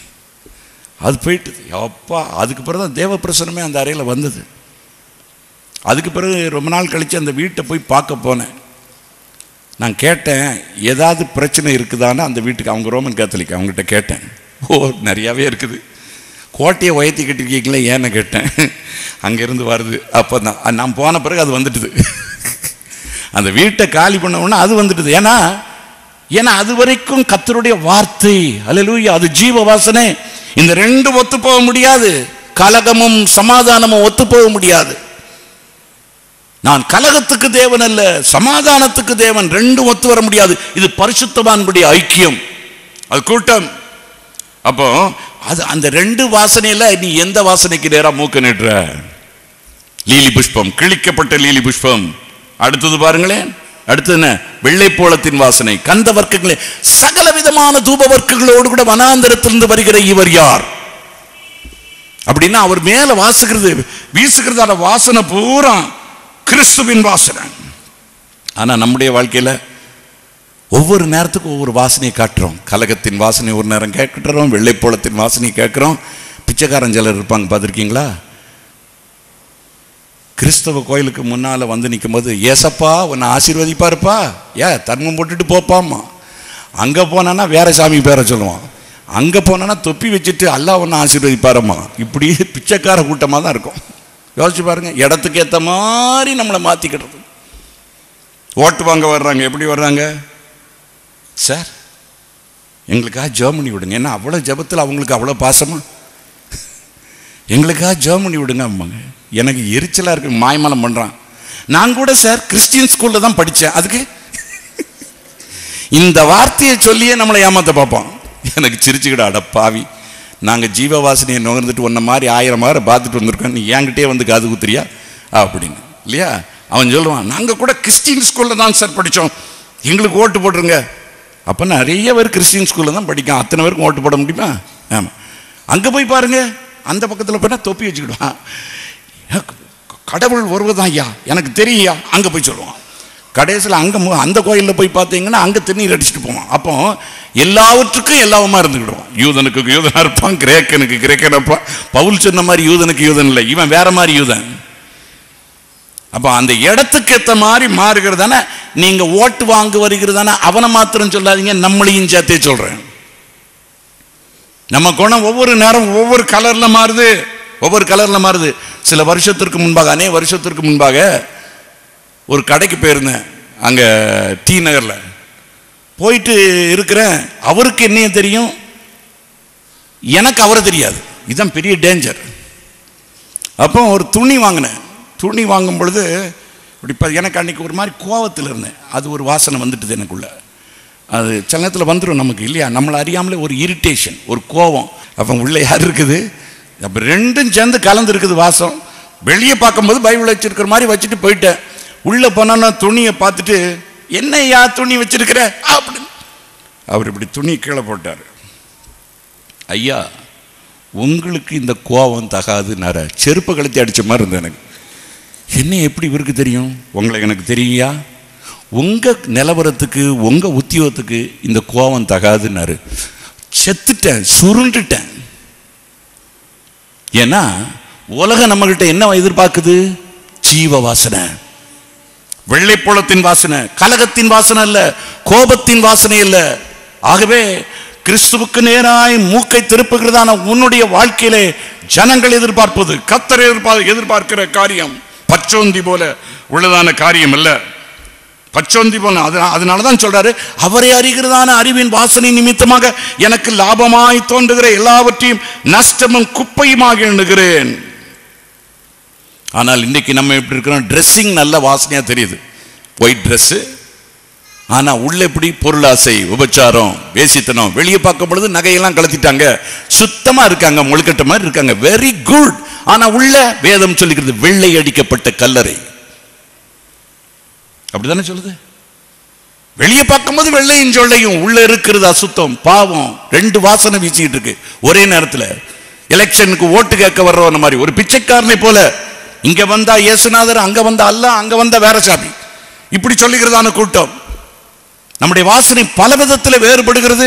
அது போயிட்டுது அப்பா அதுக்கு பிறகு தான் தேவ பிரசனமே அந்த அறையில் வந்தது அதுக்கு பிறகு ரொம்ப நாள் கழித்து அந்த வீட்டை போய் பார்க்க போனேன் நான் கேட்டேன் ஏதாவது பிரச்சனை இருக்குதான்னு அந்த வீட்டுக்கு அவங்க ரோமன் கேத்தலிக் அவங்ககிட்ட கேட்டேன் ஓ நிறையாவே இருக்குது கோட்டையை உயர்த்தி கட்டிருக்கீங்களே ஏன்னு கேட்டேன் அங்கேருந்து வருது அப்போ தான் நான் போன பிறகு அது வந்துட்டுது அந்த வீட்டை காலி பண்ண உடனே அது வந்துட்டுது ஏன்னா ஏன்னா அது வரைக்கும் கத்தருடைய வார்த்தை அல்லேலூயா அது ஜீவ வாசனை இந்த ரெண்டு ஒத்து போக முடியாது கலகமும் சமாதானமும் ஒத்து போக முடியாது நான் கலகத்துக்கு தேவன் அல்ல சமாதானத்துக்கு தேவன் ரெண்டும் ஒத்து வர முடியாது இது பரிசுத்தவான்களுடைய ஐக்கியம் அது கூட்டம் அப்போ அது அந்த ரெண்டு வாசனையில நீ எந்த வாசனைக்கு நேரா மூக்க நிடுற லீலி புஷ்பம் கிழிக்கப்பட்ட லீலி புஷ்பம் அடுத்தது பாருங்களேன் அடுத்து என்ன வெள்ளைப்போளத்தின் வாசனை கந்த வர்க்கங்களே சகல விதமான தூப வர்க்கங்களோடு கூட வனாந்தரத்திலிருந்து வருகிற இவர் யார் அப்படின்னா அவர் மேல வாசுகிறது வீசுகிறதான வாசனை பூரா கிறிஸ்துவின் வாசனை ஆனா நம்முடைய வாழ்க்கையில ஒவ்வொரு நேரத்துக்கும் ஒவ்வொரு வாசனையை காட்டுறோம் கலகத்தின் வாசனை ஒரு நேரம் கேட்கிறோம் வெள்ளைப்போளத்தின் வாசனையை கேட்குறோம் பிச்சைக்காரன் சிலர் இருப்பாங்க பார்த்துருக்கீங்களா கிறிஸ்தவ கோயிலுக்கு முன்னால் வந்து நிற்கும்போது ஏசப்பா உன்னை ஆசீர்வதிப்பாருப்பா ஏ தர்மம் போட்டுட்டு போப்பாம்மா அங்கே போனான்னா வேற சாமி பேரை சொல்லுவான் அங்கே போனான்னா தொப்பி வச்சுட்டு அல்லாஹ் ஒன்று ஆசீர்வதிப்பாரம்மா இப்படி பிச்சைக்கார கூட்டமாக தான் இருக்கும் யோசிச்சு பாருங்க இடத்துக்கு ஏற்ற மாதிரி நம்மளை மாற்றிக்கிடுறது ஓட்டு வாங்க வர்றாங்க எப்படி வர்றாங்க சார் எங்களுக்காக ஜெர்மனி விடுங்க ஏன்னா அவ்வளோ ஜபத்தில் அவங்களுக்கு அவ்வளோ பாசமா எங்களுக்காக ஜெர்மனி விடுங்க அம்மாங்க எனக்கு எரிச்சலாக இருக்கு மாய்மலம் பண்ணுறான் நான் கூட சார் கிறிஸ்டியன் ஸ்கூலில் தான் படித்தேன் அதுக்கு இந்த வார்த்தையை சொல்லியே நம்மளை ஏமாத்த பார்ப்போம் எனக்கு சிரிச்சுக்கிட அட பாவி நாங்கள் ஜீவவாசனையை நுகர்ந்துட்டு உன்ன மாதிரி ஆயிரம் மாதிரி பார்த்துட்டு வந்திருக்கோம் நீ என்கிட்டயே வந்து காது குத்துறியா அப்படின்னு இல்லையா அவன் சொல்லுவான் நாங்கள் கூட கிறிஸ்டியன் ஸ்கூலில் தான் சார் படித்தோம் எங்களுக்கு ஓட்டு போட்டுருங்க அப்போ நிறைய பேர் கிறிஸ்டியன் ஸ்கூலில் தான் படிக்கும் அத்தனை பேருக்கும் ஓட்டு போட முடியுமா ஆமாம் அங்கே போய் பாருங்க அந்த பக்கத்தில் போனால் தொப்பி வச்சுக்கிடுவான் எனக்கு கடவுள் வருவதான் ஐயா எனக்கு தெரியா அங்கே போய் சொல்லுவான் கடைசியில் அங்கே அந்த கோயிலில் போய் பார்த்தீங்கன்னா அங்கே தண்ணீர் அடிச்சுட்டு போவான் அப்போ எல்லாவற்றுக்கும் எல்லாவுமா இருந்துக்கிடுவான் யூதனுக்கு யூதனாக இருப்பான் கிரேக்கனுக்கு கிரேக்கன் இருப்பான் பவுல் சொன்ன மாதிரி யூதனுக்கு யூதன் இல்லை இவன் வேற மாதிரி யூதன் அப்போ அந்த இடத்துக்கு ஏற்ற மாதிரி மாறுகிறதானே நீங்க ஓட்டு வாங்க வருகிறதானே அவனை மாத்திரம் சொல்லாதீங்க நம்மளையும் சேர்த்தே சொல்றேன் நம்ம குணம் ஒவ்வொரு நேரம் ஒவ்வொரு கலர்ல மாறுது ஒவ்வொரு கலர்ல மாறுது சில வருஷத்திற்கு முன்பாக அநே வருஷத்திற்கு முன்பாக ஒரு கடைக்கு போயிருந்தேன் அங்க டி நகர்ல போயிட்டு இருக்கிறேன் அவருக்கு என்னைய தெரியும் எனக்கு அவரை தெரியாது இதுதான் பெரிய டேஞ்சர் அப்போ ஒரு துணி வாங்கினேன் துணி வாங்கும் பொழுது இப்படி ப- எனக்கு அன்னைக்கு ஒரு மாதிரி கோவத்தில் இருந்தேன் அது ஒரு வாசனை வந்துட்டுது எனக்குள்ள அது சில நேரத்தில் வந்துடும் நமக்கு இல்லையா நம்மளை அறியாமலே ஒரு இரிட்டேஷன் ஒரு கோவம் அப்போ உள்ள யார் இருக்குது அப்போ ரெண்டும் சேர்ந்து கலந்து இருக்குது வாசம் வெளியே பார்க்கும்போது பைபிள் வச்சிருக்கிற மாதிரி வச்சுட்டு போயிட்டேன் உள்ளே போனோன்னா துணியை பார்த்துட்டு என்னையா துணி வச்சிருக்கிற அப்படின்னு அவர் இப்படி துணி கீழே போட்டார் ஐயா உங்களுக்கு இந்த கோபம் தகாதுன்னார செருப்பு கழுத்தி அடிச்ச மாதிரி இருந்தது எனக்கு என்ன எப்படி இவருக்கு தெரியும் உங்களை எனக்கு தெரியா உங்க நிலவரத்துக்கு உங்க உத்தியோகத்துக்கு இந்த கோபம் தகாதுன்னாரு செத்துட்டேன் சுருண்டுட்டேன் ஏன்னா உலகம் நம்மகிட்ட என்ன எதிர்பார்க்குது ஜீவ வாசனை வெள்ளைப்போளத்தின் வாசனை கலகத்தின் வாசனை அல்ல கோபத்தின் வாசனை அல்ல ஆகவே கிறிஸ்துவுக்கு நேராய் மூக்கை திருப்புகிறதான உன்னுடைய வாழ்க்கையிலே ஜனங்கள் எதிர்பார்ப்பது கத்தர் எதிர்பார் எதிர்பார்க்கிற காரியம் பச்சோந்தி போல உள்ளதான காரியம் அல்ல பச்சோந்தி போல அது- அதனால தான் சொல்றாரு அவரை அறிகிறதான அறிவின் வாசனை நிமித்தமாக எனக்கு லாபமாய் தோன்றுகிற எல்லாவற்றையும் நஷ்டமும் குப்பையுமாக எண்ணுகிறேன் ஆனால் இன்னைக்கு நம்ம எப்படி இருக்கிறோம் ட்ரெஸ்ஸிங் நல்ல வாசனையா தெரியுது ஒயிட் ட்ரெஸ்ஸு ஆனா உள்ள எப்படி பொருளாசை உபச்சாரம் வேசித்தனம் வெளியே பார்க்கும் பொழுது நகையெல்லாம் கலத்திட்டாங்க சுத்தமா இருக்காங்க முழுக்கட்ட மாதிரி இருக்காங்க வெரி குட் ஆனா உள்ள வேதம் சொல்லிக்கிறது வெள்ளை அடிக்கப்பட்ட கல்லறை அப்படிதானே சொல்லுது வெளியே பார்க்கும்போது வெள்ளையும் சொல்லையும் உள்ள இருக்கிறது அசுத்தம் பாவம் ரெண்டு வாசனை வீசிக்கிட்டு இருக்கு ஒரே நேரத்தில் எலெக்ஷனுக்கு ஓட்டு கேட்க வர்றவன மாதிரி ஒரு பிச்சைக்காரனை போல இங்க வந்தா இயேசுநாதர் அங்க வந்தா அல்லாஹ் அங்க வந்தா வேற சாமி இப்படி சொல்லுகிறதான கூட்டம் நம்முடைய வாசனை பல விதத்தில் வேறுபடுகிறது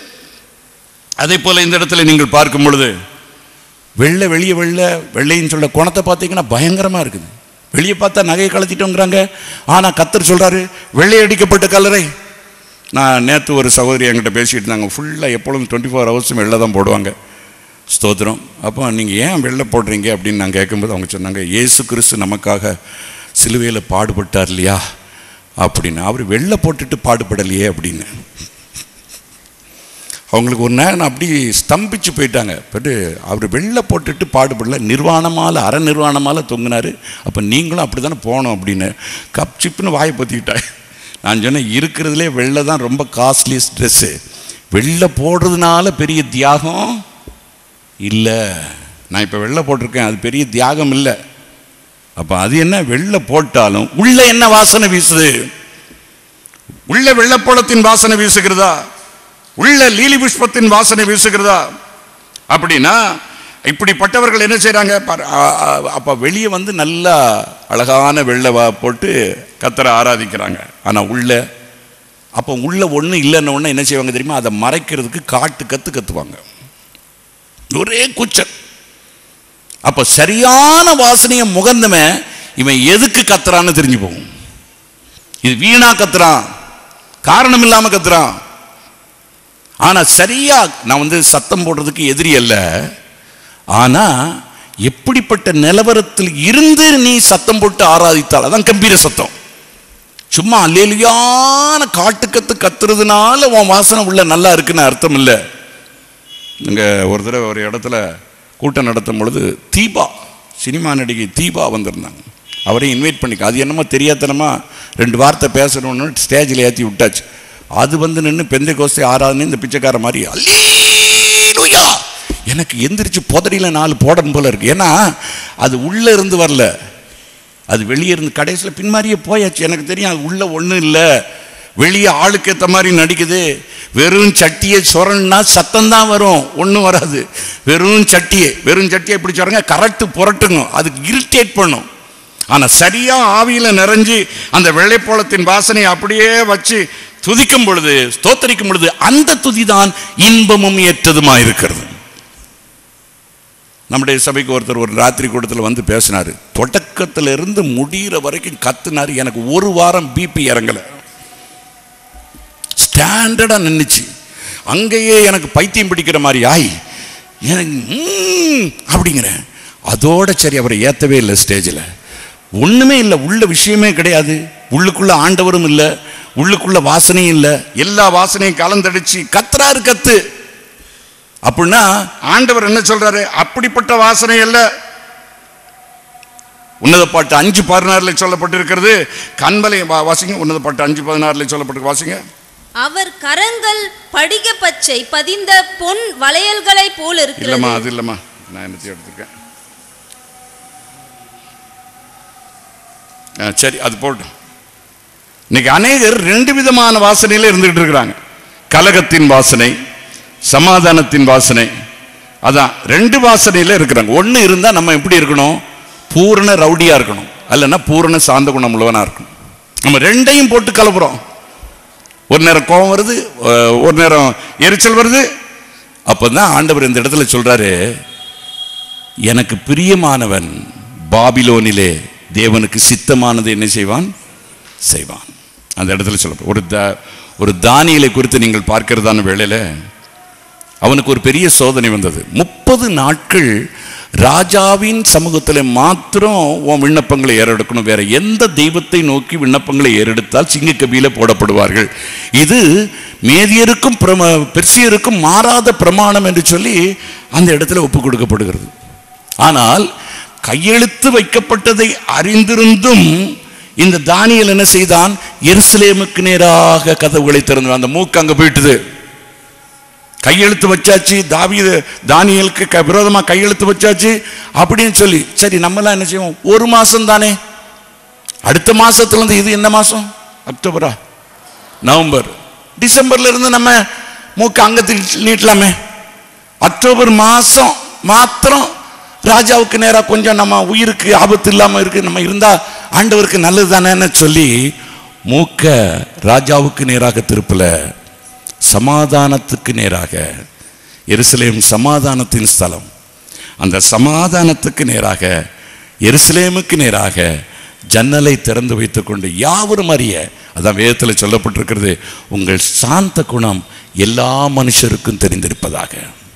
அதே போல இந்த இடத்துல நீங்கள் பார்க்கும் பொழுது வெள்ளை வெளியே வெள்ளை வெள்ளைன்னு சொல்ல குணத்தை பார்த்தீங்கன்னா பயங்கரமா இருக்குது வெளியே பார்த்தா நகையை கலத்திட்டோங்கிறாங்க ஆனா கத்தர் சொல்றாரு வெள்ளை அடிக்கப்பட்ட கல்லறை நான் நேற்று ஒரு சகோதரி என்கிட்ட பேசிட்டு இருந்தாங்க ஃபுல்லாக எப்பொழுதும் டுவெண்ட்டி ஃபோர் ஹவர்ஸும் வெள்ளை தான் போடுவாங்க ஸ்தோத்திரம் அப்போ நீங்கள் ஏன் வெள்ளை போடுறீங்க அப்படின்னு நான் கேட்கும்போது அவங்க சொன்னாங்க இயேசு கிறிஸ்து நமக்காக சிலுவையில் பாடுபட்டார் இல்லையா அப்படின்னு அவர் வெள்ளை போட்டுட்டு பாடுபடலையே அப்படின்னு அவங்களுக்கு ஒரு நேரம் அப்படி ஸ்தம்பிச்சு போயிட்டாங்க பட் அவர் வெள்ளை போட்டுட்டு பாடுபடல நிர்வாணமால அரை நிர்வாணமால தொங்கினாரு அப்போ நீங்களும் அப்படி தானே போகணும் அப்படின்னு கப் சிப்புன்னு வாயை பற்றிக்கிட்டேன் நான் சொன்னேன் இருக்கிறதுலே வெள்ளை தான் ரொம்ப காஸ்ட்லியஸ்ட் ட்ரெஸ்ஸு வெள்ளை போடுறதுனால பெரிய தியாகம் இல்லை நான் இப்போ வெள்ளை போட்டிருக்கேன் அது பெரிய தியாகம் இல்லை அப்போ அது என்ன வெள்ளை போட்டாலும் உள்ள என்ன வாசனை வீசுது உள்ள வெள்ளப்போளத்தின் வாசனை வீசுகிறதா உள்ள லீலி புஷ்பத்தின் வாசனை வீசுகிறதா அப்படின்னா இப்படிப்பட்டவர்கள் என்ன செய்றாங்க பாரு, அ- அ- அப்ப வெளியே வந்து நல்லா அழகான வெள்ளை வா போட்டு கத்தரை ஆராதிக்கிறாங்க ஆனா உள்ள அப்போ உள்ள ஒண்ணு இல்லைன்னு ஒண்ணு என்ன செய்வாங்க தெரியுமா அதை மறைக்கிறதுக்கு காட்டு கத்து கத்துவாங்க ஒரே குச்சல் அப்ப சரியான வாசனையை முகந்தவன் இவன் எதுக்கு கத்துறான்னு தெரிஞ்சு போகும் இது வீணா கத்துறான் காரணம் இல்லாம கத்துறான் ஆனா சரியா நான் வந்து சத்தம் போடுறதுக்கு எதிரி அல்ல ஆனா எப்படிப்பட்ட நிலவரத்தில் இருந்து நீ சத்தம் போட்டு ஆராதித்தால் அதான் கம்பீர சத்தம் சும்மா அல்லேலியான காட்டுக்கத்து கத்துறதுனால உன் வாசனை உள்ள நல்லா இருக்குன்னு அர்த்தம் இல்லை இங்க ஒரு தடவை ஒரு இடத்துல கூட்டம் நடத்தும் பொழுது தீபா சினிமா நடிகை தீபா வந்திருந்தாங்க அவரையும் இன்வைட் பண்ணிக்க அது என்னமோ தெரியாதனமா ரெண்டு வார்த்தை பேசணும்னு ஸ்டேஜில் ஏற்றி விட்டாச்சு அது வந்து நின்று பெந்தை கோஸ்தை ஆறாதுன்னு இந்த பிச்சைக்கார மாதிரி அல்லேலூயா எனக்கு எந்திரிச்சு புதடியில நாலு போடணும் போல இருக்கு ஏன்னா அது உள்ள இருந்து வரல அது வெளியே இருந்து கடைசியில் பின்மாரியே போயாச்சு எனக்கு தெரியும் அது உள்ள ஒன்றும் இல்லை வெளியே ஆளுக்கு ஏற்ற மாதிரி நடிக்குது வெறும் சட்டியை சொரன்னா சத்தம் தான் வரும் ஒன்றும் வராது வெறும் சட்டியை வெறும் சட்டியை எப்படி சொல்றாங்க கரெக்டு புரட்டுங்க அதுக்கு இரிட்டேட் பண்ணும் ஆனால் சரியா ஆவியில் நிறைஞ்சு அந்த வெள்ளைப்போளத்தின் வாசனையை அப்படியே வச்சு துதிக்கும் பொழுது ஸ்தோத்தரிக்கும் பொழுது அந்த துதி தான் இன்பமும் ஏற்றதுமா இருக்கிறது நம்முடைய சபைக்கு ஒருத்தர் ஒரு ராத்திரி கூட்டத்தில் வந்து பேசினார் தொடக்கத்துல இருந்து முடிகிற வரைக்கும் கத்துனாரு எனக்கு ஒரு வாரம் பிபி இறங்கலை ஸ்டாண்டர்டாக நின்றுச்சு அங்கேயே எனக்கு பைத்தியம் பிடிக்கிற மாதிரி ஆய் எனக்கு ம், அப்படிங்கிறேன் அதோட சரி அவரை ஏற்றவே இல்லை ஸ்டேஜில் ஒன்றுமே இல்லை உள்ள விஷயமே கிடையாது உள்ளுக்குள்ள ஆண்டவரும் இல்லை உள்ளுக்குள்ள வாசனையும் இல்லை எல்லா வாசனையும் கலந்தடிச்சு கத்துறாரு கத்து அப்படின்னா ஆண்டவர் என்ன சொல்றாரு அப்படிப்பட்ட வாசனை அல்ல உன்னத பாட்டு அஞ்சு பதினாறுல சொல்லப்பட்டிருக்கிறது கண்மலை வா- வாசிங்க உன்னத பாட்டு அஞ்சு பதினாறுல சொல்லப்பட்டிருக்கு வாசிங்க அவர் கரங்கள் படிக பச்சை பதிந்த பொன் வளையல்களைப் போல் இருக்கிறது இல்லம்மா அது இல்லம்மா நான் என்னத்தையும் எடுத்திருக்கேன் ஆ, சரி அது போட்டும் இன்னைக்கு அநேகர் ரெண்டு விதமான வாசனையில இருந்துகிட்டு இருக்கிறாங்க கலகத்தின் வாசனை சமாதானத்தின் வாசனை அதான் ரெண்டு வாசனையில இருக்கிறாங்க ஒண்ணு இருந்தா நம்ம எப்படி இருக்கணும் பூரண ரவுடியா இருக்கணும் அல்லனா பூரண சாந்த குணம் உள்ளவனா இருக்கணும் நம்ம ரெண்டையும் போட்டு கலப்புறோம் ஒரு நேரம் கோபம் வருது அஹ், ஒரு நேரம் எரிச்சல் வருது அப்பதான் ஆண்டவர் இந்த இடத்துல சொல்றாரு எனக்கு பிரியமானவன் பாபிலோனிலே தேவனுக்கு சித்தமானது என்ன செய்வான் செய்வான் அந்த இடத்துல சொல்ல ஒரு த ஒரு தானியலை குறித்து நீங்கள் பார்க்கிறதான வேளையில அவனுக்கு ஒரு பெரிய சோதனை வந்தது முப்பது நாட்கள் ராஜாவின் சமூகத்தில் மாத்திரம் உன் விண்ணப்பங்களை ஏறெடுக்கணும் வேற எந்த தெய்வத்தை நோக்கி விண்ணப்பங்களை ஏறெடுத்தால் சிங்கக்கபியில போடப்படுவார்கள் இது மேதியருக்கும் பிரம பெர்சியருக்கும் மாறாத பிரமாணம் என்று சொல்லி அந்த இடத்துல ஒப்பு கொடுக்கப்படுகிறது ஆனால் கையெழுத்து வைக்கப்பட்டதை அறிந்திருந்தும் இந்த தானியல் என்ன செய்தான் எருசலேமுக்கு நேராக கதவுகளை திறந்து அந்த மூக்கு அங்க போயிட்டுது கையெழுத்து வச்சாச்சு தாவீது தானியலுக்கு க விரோதமா கையெழுத்து வச்சாச்சு அப்படின்னு சொல்லி சரி நம்மலாம் என்ன செய்வோம் ஒரு மாசம் தானே அடுத்த மாசத்துல இருந்து இது என்ன மாசம் அக்டோபரா நவம்பர் டிசம்பர்ல இருந்து நம்ம மூக்கு அங்க தீ- நீட்டலாமே அக்டோபர் மாசம் மாத்திரம் ராஜாவுக்கு நேரா கொஞ்சம் நம்ம உயிருக்கு ஆபத்து இல்லாம இருக்கு நம்ம இருந்தா ஆண்டவருக்கு நல்லது தானேன்னு சொல்லி மூக்க ராஜாவுக்கு நேராக திருப்பல சமாதானத்துக்கு நேராக எருசலேம் சமாதானத்தின் ஸ்தலம் அந்த சமாதானத்துக்கு நேராக எருசலேமுக்கு நேராக ஜன்னலை திறந்து வைத்துக்கொண்டு யாவரும் அறிய அதான் வேதத்தில் சொல்லப்பட்டிருக்கிறது உங்கள் சாந்த குணம் எல்லா மனுஷருக்கும் தெரிந்திருப்பதாக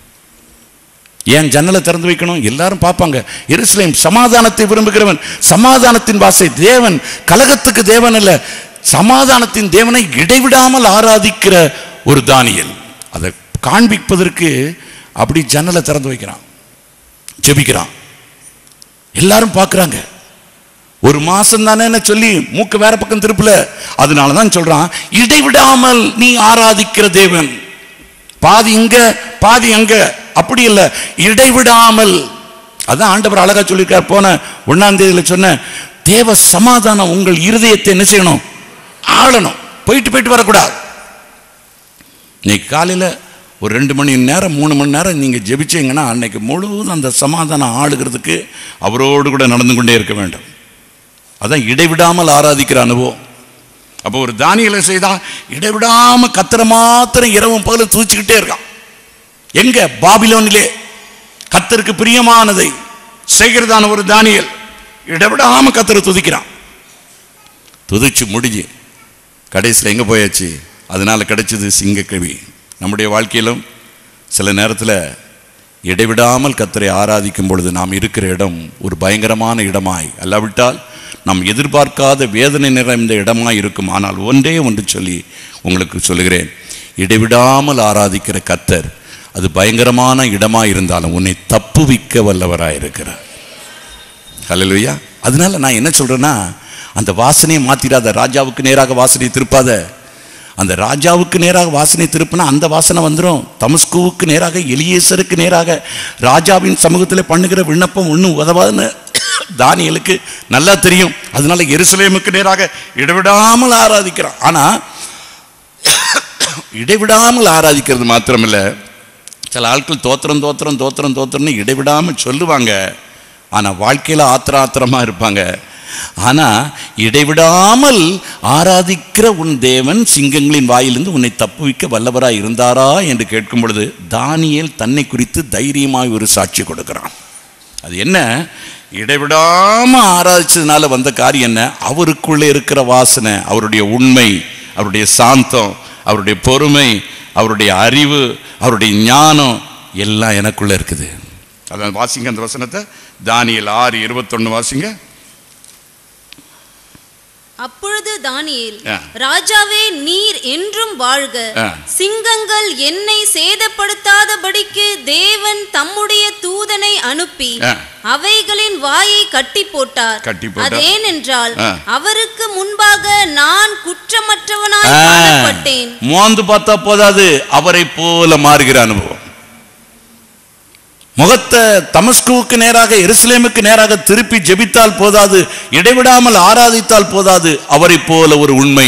ஏன் ஜன்னலை திறந்து வைக்கணும் எல்லாரும் பார்ப்பாங்க எருசலேம் சமாதானத்தை விரும்புகிறவன் சமாதானத்தின் வாசை தேவன் கலகத்துக்கு தேவன் அல்ல சமாதானத்தின் தேவனை இடைவிடாமல் ஆராதிக்கிற ஒரு தானியல் அதை காண்பிப்பதற்கு அப்படி ஜன்னலை திறந்து வைக்கிறான் ஜெபிக்கிறான் எல்லாரும் பார்க்கறாங்க ஒரு மாசம் தானே சொல்லி மூக்கு வேற பக்கம் திருப்பல அதனால தான் சொல்றான் இடைவிடாமல் நீ ஆராதிக்கிற தேவன் பாதி இங்க பாதி அங்க அப்படி இல்ல இடைவிடாமல் அதான் ஆண்டவர் அழகா சொல்லியிருக்கார் போன ஒன்னாம் தேதியில சொன்ன தேவ சமாதானம் உங்கள் இருதயத்தை என்ன செய்யணும் ஆளணும் போயிட்டு போயிட்டு வரக்கூடாது இன்னைக்கு காலையில ஒரு ரெண்டு மணி நேரம் மூணு மணி நேரம் நீங்க ஜெபிச்சீங்கன்னா அன்னைக்கு முழுவதும் அந்த சமாதானம் ஆளுகிறதுக்கு அவரோடு கூட நடந்து கொண்டே இருக்க வேண்டும் அதான் இடைவிடாமல் ஆராதிக்கிற அனுபவம் அப்போ ஒரு தானியலை செய்தா இடைவிடாம கத்திர மாத்திரம் இரவும் பகலும் தூச்சிக்கிட்டே இருக்கான் எங்க பாபிலோனிலே கத்தருக்கு பிரியமானதை செய்கிறதான ஒரு தானியல் இடைவிடாம கத்தரை துதிக்கிறான் துதிச்சு முடிஞ்சு கடைசியில் எங்க போயாச்சு அதனால கிடைச்சது சிங்கக்கவி நம்முடைய வாழ்க்கையிலும் சில நேரத்தில் இடைவிடாமல் கத்தரை ஆராதிக்கும் பொழுது நாம் இருக்கிற இடம் ஒரு பயங்கரமான இடமாய் அல்லாவிட்டால் நாம் எதிர்பார்க்காத வேதனை நிறைந்த இடமாய் இருக்கும் ஆனால் ஒன்றே ஒன்று சொல்லி உங்களுக்கு சொல்லுகிறேன் இடைவிடாமல் ஆராதிக்கிற கத்தர் அது பயங்கரமான இடமாய் இருந்தாலும் உன்னை தப்புவிக்க வல்லவராய் இருக்கிறார் ஹalleluya அதனால நான் என்ன சொல்றேன்னா அந்த வாசனையை மாத்திராத ராஜாவுக்கு நேராக வாசனையை திருப்பாத அந்த ராஜாவுக்கு நேராக வாசனை திருப்பினா அந்த வாசனை வந்துடும் தமஸ்குவுக்கு நேராக எலியேசருக்கு நேராக ராஜாவின் சமூகத்தில் பண்ணுகிற விண்ணப்பம் ஒன்றும் உதவாதுன்னு தானியலுக்கு நல்லா தெரியும் அதனால எருசலேமுக்கு நேராக இடைவிடாமல் ஆராதிக்கிறான் ஆனா இடைவிடாமல் ஆராதிக்கிறது மாத்திரமில்லை சில ஆட்கள் தோத்திரம் தோத்திரம் தோத்திரம் தோத்திரம்னு இடைவிடாமல் சொல்லுவாங்க ஆனால் வாழ்க்கையில் ஆத்திர ஆத்திரமாக இருப்பாங்க ஆனால் இடைவிடாமல் ஆராதிக்கிற உன் தேவன் சிங்கங்களின் வாயிலிருந்து உன்னை தப்புவிக்க வல்லவராய் இருந்தாரா என்று கேட்கும் பொழுது தானியேல் தன்னை குறித்து தைரியமாய் ஒரு சாட்சி கொடுக்கிறான் அது என்ன இடைவிடாம ஆராய்ச்சதுனால வந்த காரியம் என்ன அவருக்குள்ளே இருக்கிற வாசனை அவருடைய உண்மை அவருடைய சாந்தம் அவருடைய பொறுமை அவருடைய அறிவு அவருடைய ஞானம் எல்லாம் எனக்குள்ள இருக்குது அதான் வாசிங்க அந்த வசனத்தை தானியல் ஆறு இருபத்தொன்னு வாசிங்க அப்பொழுது தானியேல் ஆ. ராஜாவே நீர் என்றும் வாழ்க ஆ. சிங்கங்கள் என்னை சேதப்படுத்தாதபடிக்கு தேவன் தம்முடைய தூதனை அனுப்பி ஆ. அவைகளின் வாயை கட்டி போட்டார் கட்டி போட்டார். அது ஏனென்றால் ஆ. அவருக்கு முன்பாக நான் குற்றமற்றவனாய் ஆ, காணப்பட்டேன் மோந்து பார்த்தா போதாது அவரை போல மாறுகிற அனுபவம் முகத்தை தமஸ்குவுக்கு நேராக எருசலேமுக்கு நேராக திருப்பி ஜெபித்தால் போதாது இடைவிடாமல் ஆராதித்தால் போதாது அவரை போல ஒரு உண்மை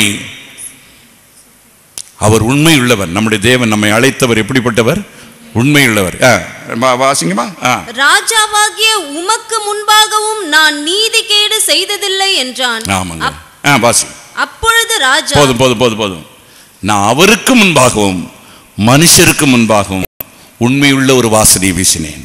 அவர் உண்மை உள்ளவர் நம்முடைய தேவன் நம்மை அழைத்தவர் எப்படிப்பட்டவர் உண்மை உள்ளவர் ஆ, வா- வாசிங்கம்மா ஆ ராஜாவாகிய உமக்கு முன்பாகவும் நான் நீதிகேடு செய்ததில்லை என்றான் ஆமாங்க அப்- ஆ வாசி அப்பொழுது ராஜா போதும் போதும் போதும் போதும் நான் அவருக்கு முன்பாகவும் மனுஷருக்கு முன்பாகவும் உண்மையுள்ள ஒரு வாசனையை வீசினேன்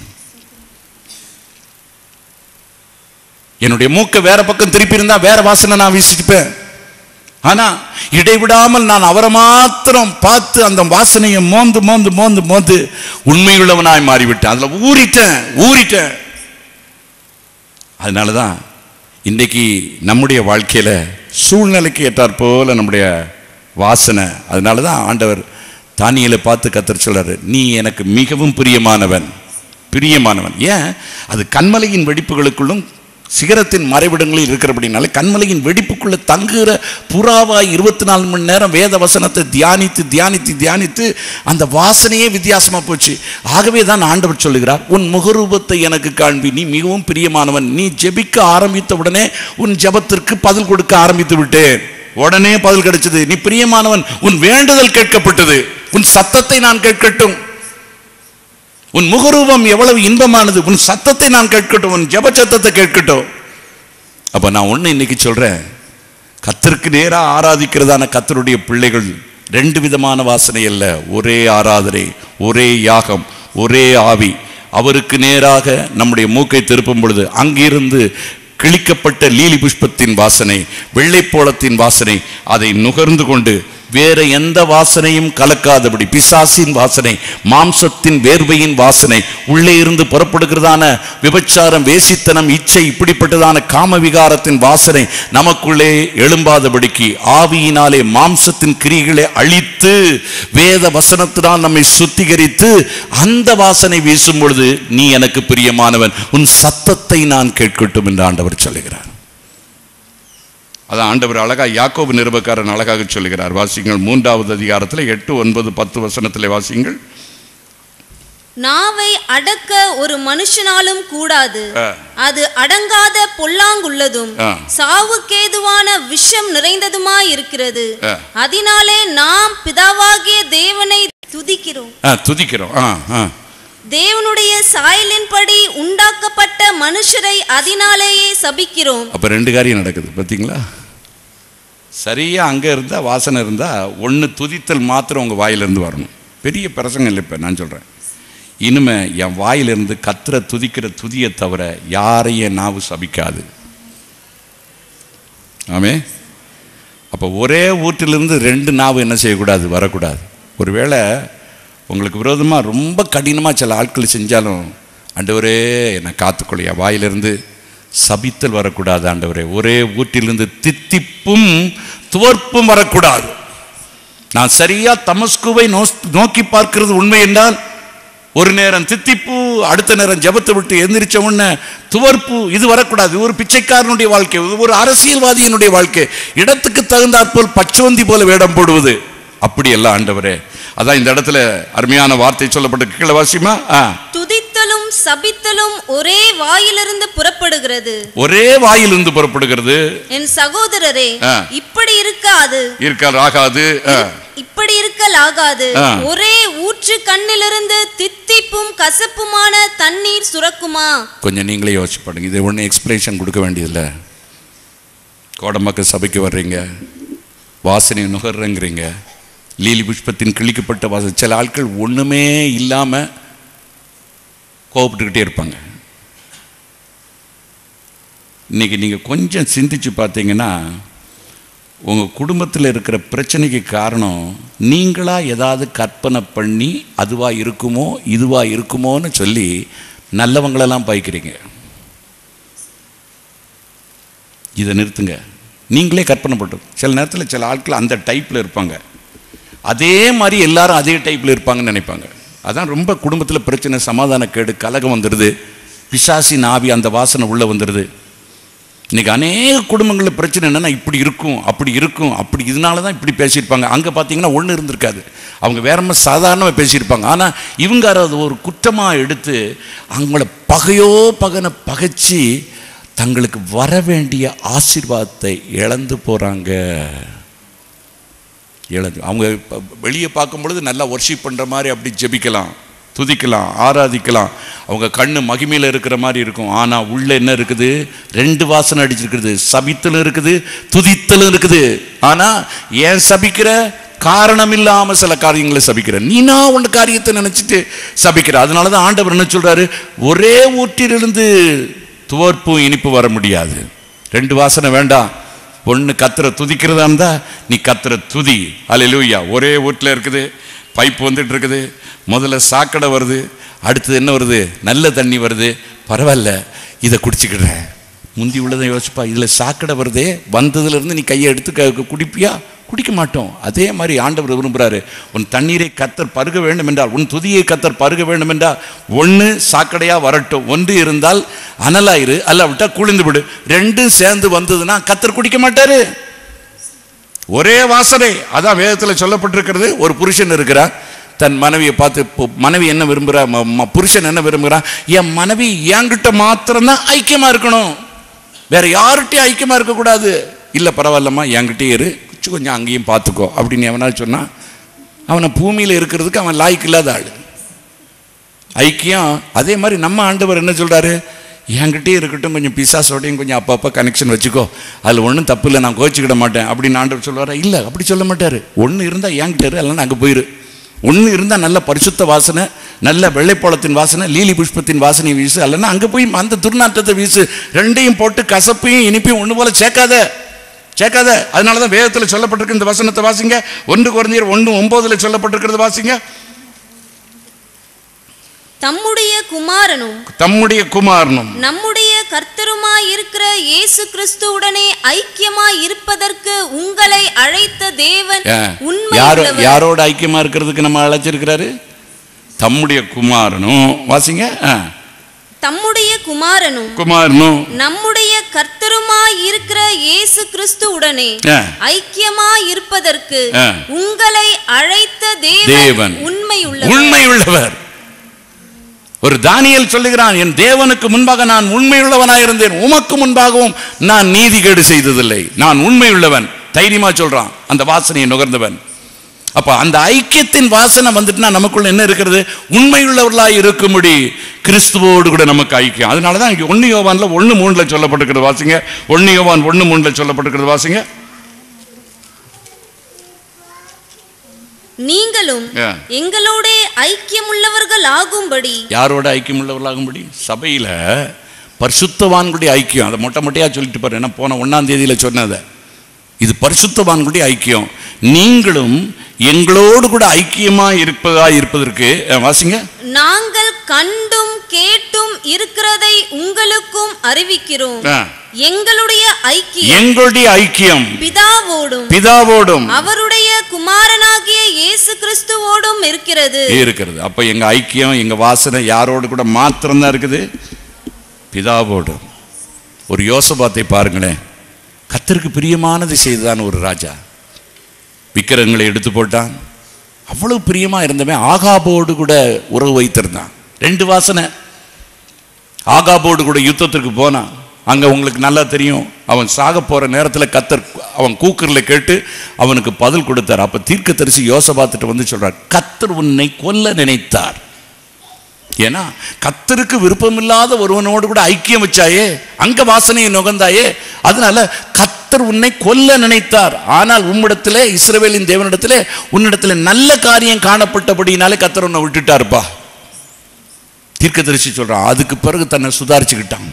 என்னுடைய மூக்கை வேற பக்கம் திருப்பி இருந்தா வேற வாசனை நான் வீசிட்டுப்பேன் ஆனா இடைவிடாமல் நான் அவரை மாத்திரம் பார்த்து அந்த வாசனையை மோந்து மோந்து மோந்து மோந்து உண்மையுள்ளவனாய் மாறிவிட்டேன் அதுல ஊறிட்டேன் ஊறிட்டேன் அதனாலதான் இன்றைக்கு நம்முடைய வாழ்க்கையில சூழ்நிலைக்கு ஏற்றாற் போல நம்முடைய வாசனை அதனால தான் ஆண்டவர் தானியலை பார்த்து கத்தர் சொல்றாரு நீ எனக்கு மிகவும் பிரியமானவன் பிரியமானவன் ஏன் அது கண்மலையின் வெடிப்புகளுக்குள்ளும் சிகரத்தின் மறைவிடங்களில் இருக்கிறபடினால கண்மலையின் வெடிப்புக்குள்ள தங்குகிற புறாவாய் இருபத்தி நாலு மணி நேரம் வேத வசனத்தை தியானித்து தியானித்து தியானித்து அந்த வாசனையே வித்தியாசமா போச்சு ஆகவே தான் ஆண்டவர் சொல்லுகிறார் உன் முகரூபத்தை எனக்கு காண்பி நீ மிகவும் பிரியமானவன் நீ ஜெபிக்க ஆரம்பித்த உடனே உன் ஜெபத்திற்கு பதில் கொடுக்க ஆரம்பித்து விட்டேன் உடனே பதில் கிடைச்சது நீ பிரியமானவன் உன் வேண்டுதல் கேட்கப்பட்டது உன் சத்தத்தை நான் கேட்கட்டும் உன் முகரூபம் எவ்வளவு இன்பமானது உன் சத்தத்தை நான் கேட்கட்டும் உன் ஜெப சத்தத்தை கேட்கட்டும் அப்ப நான் ஒண்ணு இன்னைக்கு சொல்றேன் கத்தருக்கு நேரா ஆராதிக்கிறதான கத்தருடைய பிள்ளைகள் ரெண்டு விதமான வாசனை அல்ல ஒரே ஆராதனை ஒரே யாகம் ஒரே ஆவி அவருக்கு நேராக நம்முடைய மூக்கை திருப்பும் பொழுது அங்கிருந்து கிழிக்கப்பட்ட லீலி புஷ்பத்தின் வாசனை வெள்ளைப்போளத்தின் வாசனை அதை நுகர்ந்து கொண்டு வேற எந்த வாசனையும் கலக்காதபடி பிசாசின் வாசனை மாம்சத்தின் வேர்வையின் வாசனை உள்ளே இருந்து புறப்படுகிறதான விபச்சாரம் வேசித்தனம் இச்சை இப்படிப்பட்டதான காம விகாரத்தின் வாசனை நமக்குள்ளே எழும்பாதபடிக்கு ஆவியினாலே மாம்சத்தின் கிரிகளை அழித்து வேத வசனத்தினால் நம்மை சுத்திகரித்து அந்த வாசனை வீசும் பொழுது நீ எனக்கு பிரியமானவன் உன் சத்தத்தை நான் கேட்கட்டும் என்று ஆண்டவர் சொல்லுகிறார் அதான் ஆண்டவர் அழகா யாக்கோபு நிருபக்காரன் அழகாக சொல்லுகிறார் வாசிங்கள் மூன்றாவது அதிகாரத்தில் எட்டு ஒன்பது பத்து வசனத்திலே வாசிங்கள் நாவை அடக்க ஒரு மனுஷனாலும் கூடாது ஆ. அது அடங்காத பொல்லாங்குள்ளதும் ஆ. சாவுக்கேதுவான விஷம் நிறைந்ததுமாய் இருக்கிறது ஆ. அதனாலே நாம் பிதாவாகிய தேவனை துதிக்கிறோம் ஆ, துதிக்கிறோம் ஆ ஆ தேவனுடைய சாயலின்படி உண்டாக்கப்பட்ட மனுஷரை அதனாலேயே சபிக்கிறோம் அப்போ ரெண்டு காரியம் நடக்குது பார்த்தீங்களா சரியா அங்கே இருந்தால் வாசனை இருந்தால் ஒன்று துதித்தல் மாத்திரம் உங்கள் வாயிலிருந்து வரணும் பெரிய பிரசங்கம் இல்லை இப்போ நான் சொல்கிறேன் இனிமே என் வாயிலிருந்து கத்துற துதிக்கிற துதியை தவிர யாரையும் என் நாவு சபிக்காது ஆமே அப்போ ஒரே ஊற்றிலிருந்து ரெண்டு நாவு என்ன செய்யக்கூடாது வரக்கூடாது ஒருவேளை உங்களுக்கு விரோதமாக ரொம்ப கடினமாக சில ஆட்கள் செஞ்சாலும் ஆண்டவரே என்னை காத்துக்கொள்ளியா வாயிலிருந்து சபித்தல் வரக்கூடாது ஆண்டவரே ஒரே ஊற்றிலிருந்து தித்திப்பும் துவர்ப்பும் வரக்கூடாது நான் சரியா தமஸ்குவை நோஸ்- நோக்கி பார்க்கிறது உண்மை என்றால் ஒரு நேரம் தித்திப்பு அடுத்த நேரம் ஜெபத்தை விட்டு எந்திரிச்ச உடனே துவர்ப்பு இது வரக்கூடாது இது ஒரு பிச்சைக்காரனுடைய வாழ்க்கை இது ஒரு அரசியல்வாதியினுடைய வாழ்க்கை இடத்துக்கு தகுந்தாற்போல் பச்சோந்தி போல வேடம் போடுவது அப்படி அல்ல ஆண்டவரே அதான் இந்த இடத்துல அருமையான வார்த்தை சொல்லப்பட்ட கீழே வாசிமா ஆ துதித்தலும் சபித்தலும் ஒரே வாயிலிருந்து புறப்படுகிறது ஒரே வாயிலிருந்து புறப்படுகிறது என் சகோதரரே ஆ. இப்படி இருக்காது இருக்கால் ஆகாது ஆ. இப்படி இருக்கலாகாது ஆ. ஒரே ஊற்று கண்ணிலிருந்து தித்திப்பும் கசப்புமான தண்ணீர் சுரக்குமா கொஞ்சம் நீங்களே யோசிச்சு பாருங்க இது ஒன்றும் எக்ஸ்பிளேஷன் கொடுக்க வேண்டியதில்லை கோடம்பாக்க சபைக்கு வர்றீங்க வாசனை நுகர்றேங்கிறீங்க லீலி புஷ்பத்தின் கிழிக்கப்பட்ட வாசனை சில ஆட்கள் ஒன்றுமே இல்லாமல் கோவப்பட்டுக்கிட்டே இருப்பாங்க இன்னைக்கு நீங்கள் கொஞ்சம் சிந்திச்சு பார்த்தீங்கன்னா உங்கள் குடும்பத்தில் இருக்கிற பிரச்சனைக்கு காரணம் நீங்களாக ஏதாவது கற்பனை பண்ணி அதுவாக இருக்குமோ இதுவாக இருக்குமோன்னு சொல்லி நல்லவங்களெல்லாம் பாய்க்கிறீங்க இதை நிறுத்துங்க நீங்களே கற்பனை பண்ணுறது சில நேரத்தில் சில ஆட்கள் அந்த டைப்பில் இருப்பாங்க அதே மாதிரி எல்லாரும் அதே டைப்பில் இருப்பாங்கன்னு நினைப்பாங்க அதான் ரொம்ப குடும்பத்தில் பிரச்சனை சமாதான கேடு கலகம் வந்துடுது பிசாசி நாவி அந்த வாசனை உள்ளே வந்துடுது இன்னைக்கு அநேக குடும்பங்களில் பிரச்சனை என்னன்னா இப்படி இருக்கும் அப்படி இருக்கும் அப்படி இதனால தான் இப்படி பேசியிருப்பாங்க அங்கே பார்த்தீங்கன்னா ஒன்றும் இருந்திருக்காது அவங்க வேற மாதிரி சாதாரணமாக பேசியிருப்பாங்க ஆனால் இவங்க அதை ஒரு குற்றமாக எடுத்து அவங்கள பகையோ பகனை பகைச்சி தங்களுக்கு வர வேண்டிய ஆசீர்வாதத்தை இழந்து போகிறாங்க இழந்து அவங்க இப்ப வெளியே பார்க்கும் பொழுது நல்லா ஒர்ஷிப் பண்ணுற மாதிரி அப்படி ஜெபிக்கலாம் துதிக்கலாம் ஆராதிக்கலாம் அவங்க கண்ணு மகிமையில் இருக்கிற மாதிரி இருக்கும் ஆனால் உள்ள என்ன இருக்குது ரெண்டு வாசனை அடிச்சிருக்குது சபித்தலும் இருக்குது துதித்தலும் இருக்குது ஆனால் ஏன் சபிக்கிற காரணம் இல்லாம சில காரியங்களை சபிக்கிற நீனா ஒன்று காரியத்தை நினைச்சிட்டு சபிக்கிற அதனால தான் ஆண்டவர் என்ன சொல்றாரு ஒரே ஊற்றிலிருந்து துவர்ப்பும் இனிப்பு வர முடியாது ரெண்டு வாசனை வேண்டாம் ஒன்று கத்துற துதிக்கிறதா இருந்தா நீ கத்துற துதி அல்லேலூயா ஒரே வீட்டில் இருக்குது பைப் வந்துட்டு இருக்குது முதல்ல சாக்கடை வருது அடுத்தது என்ன வருது நல்ல தண்ணி வருது பரவாயில்ல இதை குடிச்சுக்கிறேன் முந்தி உள்ளதை யோசிப்பா இதில் சாக்கடை வருதே வந்ததுலேருந்து நீ கையை எடுத்து க- குடிப்பியா குடிக்க மாட்டோம் அதே மாதிரி ஆண்டவர் விரும்புகிறாரு உன் தண்ணீரை கத்தர் பருக வேண்டும் என்றால் உன் துதியை கத்தர் பருக வேண்டும் என்றால் ஒன்று சாக்கடையாக வரட்டும் ஒன்று இருந்தால் அனலாயிரு அல்ல விட்டா குளிந்து விடு ரெண்டும் சேர்ந்து வந்ததுன்னா கத்தர் குடிக்க மாட்டாரு ஒரே வாசனை அதான் வேதத்தில் சொல்லப்பட்டிருக்கிறது ஒரு புருஷன் இருக்கிறான் தன் மனைவியை பார்த்து இப்போ மனைவி என்ன விரும்புகிறா ம- ம- புருஷன் என்ன விரும்புகிறான் என் மனைவி என்கிட்ட மாத்திரம்தான் ஐக்கியமாக இருக்கணும் வேற யார்கிட்டயும் ஐக்கியமாக இருக்கக்கூடாது இல்லை பரவாயில்லம்மா என்கிட்டயே இரு கொஞ்சம் கொஞ்சம் அங்கேயும் பார்த்துக்கோ அப்படின்னு எவனால் சொன்னான் அவனை பூமியில் இருக்கிறதுக்கு அவன் லாய்க்கு இல்லாத ஆள் ஐக்கியம் அதே மாதிரி நம்ம ஆண்டவர் என்ன சொல்றாரு என்கிட்டயே இருக்கட்டும் கொஞ்சம் பிசாசோடையும் கொஞ்சம் அப்பப்போ கனெக்ஷன் வச்சுக்கோ அதில் ஒன்றும் தப்பு இல்லை நான் கோச்சிக்கிட மாட்டேன் அப்படின்னு ஆண்டவர் சொல்லுவாரா இல்லை அப்படி சொல்ல மாட்டார் ஒன்று இருந்தால் என்கிட்ட இரு இல்லைன்னா அங்கே போயிரு ஒன்று இருந்தால் நல்ல பரிசுத்த வாசனை நல்ல வெள்ளைப்பழத்தின் வாசனை லீலி புஷ்பத்தின் வாசனை வீசு இல்லைன்னா அங்கே போய் அந்த துர்நாற்றத்தை வீசு ரெண்டையும் போட்டு கசப்பையும் இனிப்பையும் ஒன்று போல சேர்க்காத சேர்க்காத அதனால தான் வேதத்தில் சொல்லப்பட்டிருக்கு இந்த வசனத்தை வாசிங்க ஒன்று குறைஞ்சர் ஒன்று ஒம்போதில் சொல்லப்பட்டிருக்கிறது வாசிங்க தம்முடைய குமாரனும் தம்முடைய குமாரனும் நம்முடைய கர்த்தருமாய் இருக்கிற இயேசு கிறிஸ்துவுடனே ஐக்கியமாய் இருப்பதற்கு உங்களை அழைத்த தேவன் ஏன்? உண்மை யாரோ உள்ளவர். யாரோட ஐக்கியமா இருக்கிறதுக்கு நம்ம அழைச்சிருக்கிறாரு தம்முடைய குமாரனும் வாசிங்க ஆ. தம்முடைய குமாரனும் குமாரனும் நம்முடைய கர்த்தருமாய் இருக்கிற இயேசு கிறிஸ்துவுடனே ஆ. ஐக்கியமாய் இருப்பதற்கு ஆ. உங்களை அழைத்த தேவன் தேவன் உண்மை உள்ளவர் உண்மை உள்ளவர் ஒரு தானியல் சொல்லுகிறான் என் தேவனுக்கு முன்பாக நான் உண்மை உள்ளவனாயிருந்தேன் உமக்கு முன்பாகவும் நான் நீதிகேடு செய்ததில்லை நான் உண்மை உள்ளவன் தைரியமா சொல்றான் அந்த வாசனையை நுகர்ந்தவன் அப்ப அந்த ஐக்கியத்தின் வாசனை வந்துட்டுனா நமக்குள்ள என்ன இருக்கிறது உண்மையுள்ளவர்களாய் இருக்கும்படி கிறிஸ்துவோடு கூட நமக்கு ஐக்கியம் அதனால தான் இங்கே ஒன்று யோவான்ல ஒன்று மூணுல சொல்லப்பட்டிருக்கிறது வாசிங்க ஒன்று யோவான் ஒன்று மூணுல சொல்லப்பட்டிருக்கிறது வாசிங்க நீங்களும் ஆ. எங்களோட ஐக்கியமுள்ளவர்கள் ஆகும்படி யாரோட ஐக்கியம் உள்ளவர்களாகும்படி சபையில் பரிசுத்தவான்களுடைய ஐக்கியம் அதை மொட்டை மொட்டையாக சொல்லிட்டு பாரு ஏன்னா போன ஒன்றாம் தேதியில் சொன்னதை இது பரிசுத்தவான்களுடைய ஐக்கியம் நீங்களும் எங்களோடு கூட ஐக்கியமாக இருப்பதா இருப்பதற்கு அஹ், வாசிங்க நாங்கள் கண்டும் கேட்டும் இருக்கிறதை உங்களுக்கும் அறிவிக்கிறோம் ஆ. எங்களுடைய ஐக்கியம் எங்களுடைய ஐக்கியம் பிதாவோடும் பிதாவோடும் அவருடைய குமாரனாகிய இயேசு கிறிஸ்துவோடும் இருக்கிறது இருக்கிறது அப்போ எங்கள் ஐக்கியம் எங்கள் வாசனை யாரோடு கூட மாத்திரம்தான் இருக்குது பிதாவோடும் ஒரு யோசபாத்தை பாருங்களேன் கத்தருக்கு பிரியமானது செய்தான் ஒரு ராஜா விக்கிரங்களை எடுத்து போட்டான் அவ்வளவு பிரியமா இருந்தவன் ஆகாபோடு கூட உறவு வைத்திருந்தான் ரெண்டு வாசனை ஆகாபோடு கூட யுத்தத்திற்கு போனான் அங்க உங்களுக்கு நல்லா தெரியும் அவன் சாக போற நேரத்தில் கத்தர் அவன் கூக்குரில் கேட்டு அவனுக்கு பதில் கொடுத்தார் அப்ப தீர்க்கதரிசி யோசபாத்துட்டு வந்து சொல்றார் கத்தர் உன்னை கொல்ல நினைத்தார் ஏன்னா கத்தருக்கு விருப்பமில்லாத ஒருவனோடு கூட ஐக்கியம் வச்சாயே அங்க வாசனையை நுகர்ந்தாயே அதனால கத்தர் உன்னை கொல்ல நினைத்தார் ஆனால் உம்மிடத்திலே இஸ்ரவேலின் தேவனிடத்திலே உன்னிடத்திலே நல்ல காரியம் காணப்பட்டபடினாலே கத்தர் உன்னை விட்டுட்டாருப்பா தீர்க்கதரிசி சொல்றான் அதுக்கு பிறகு தன்னை சுதாரிச்சுக்கிட்டான்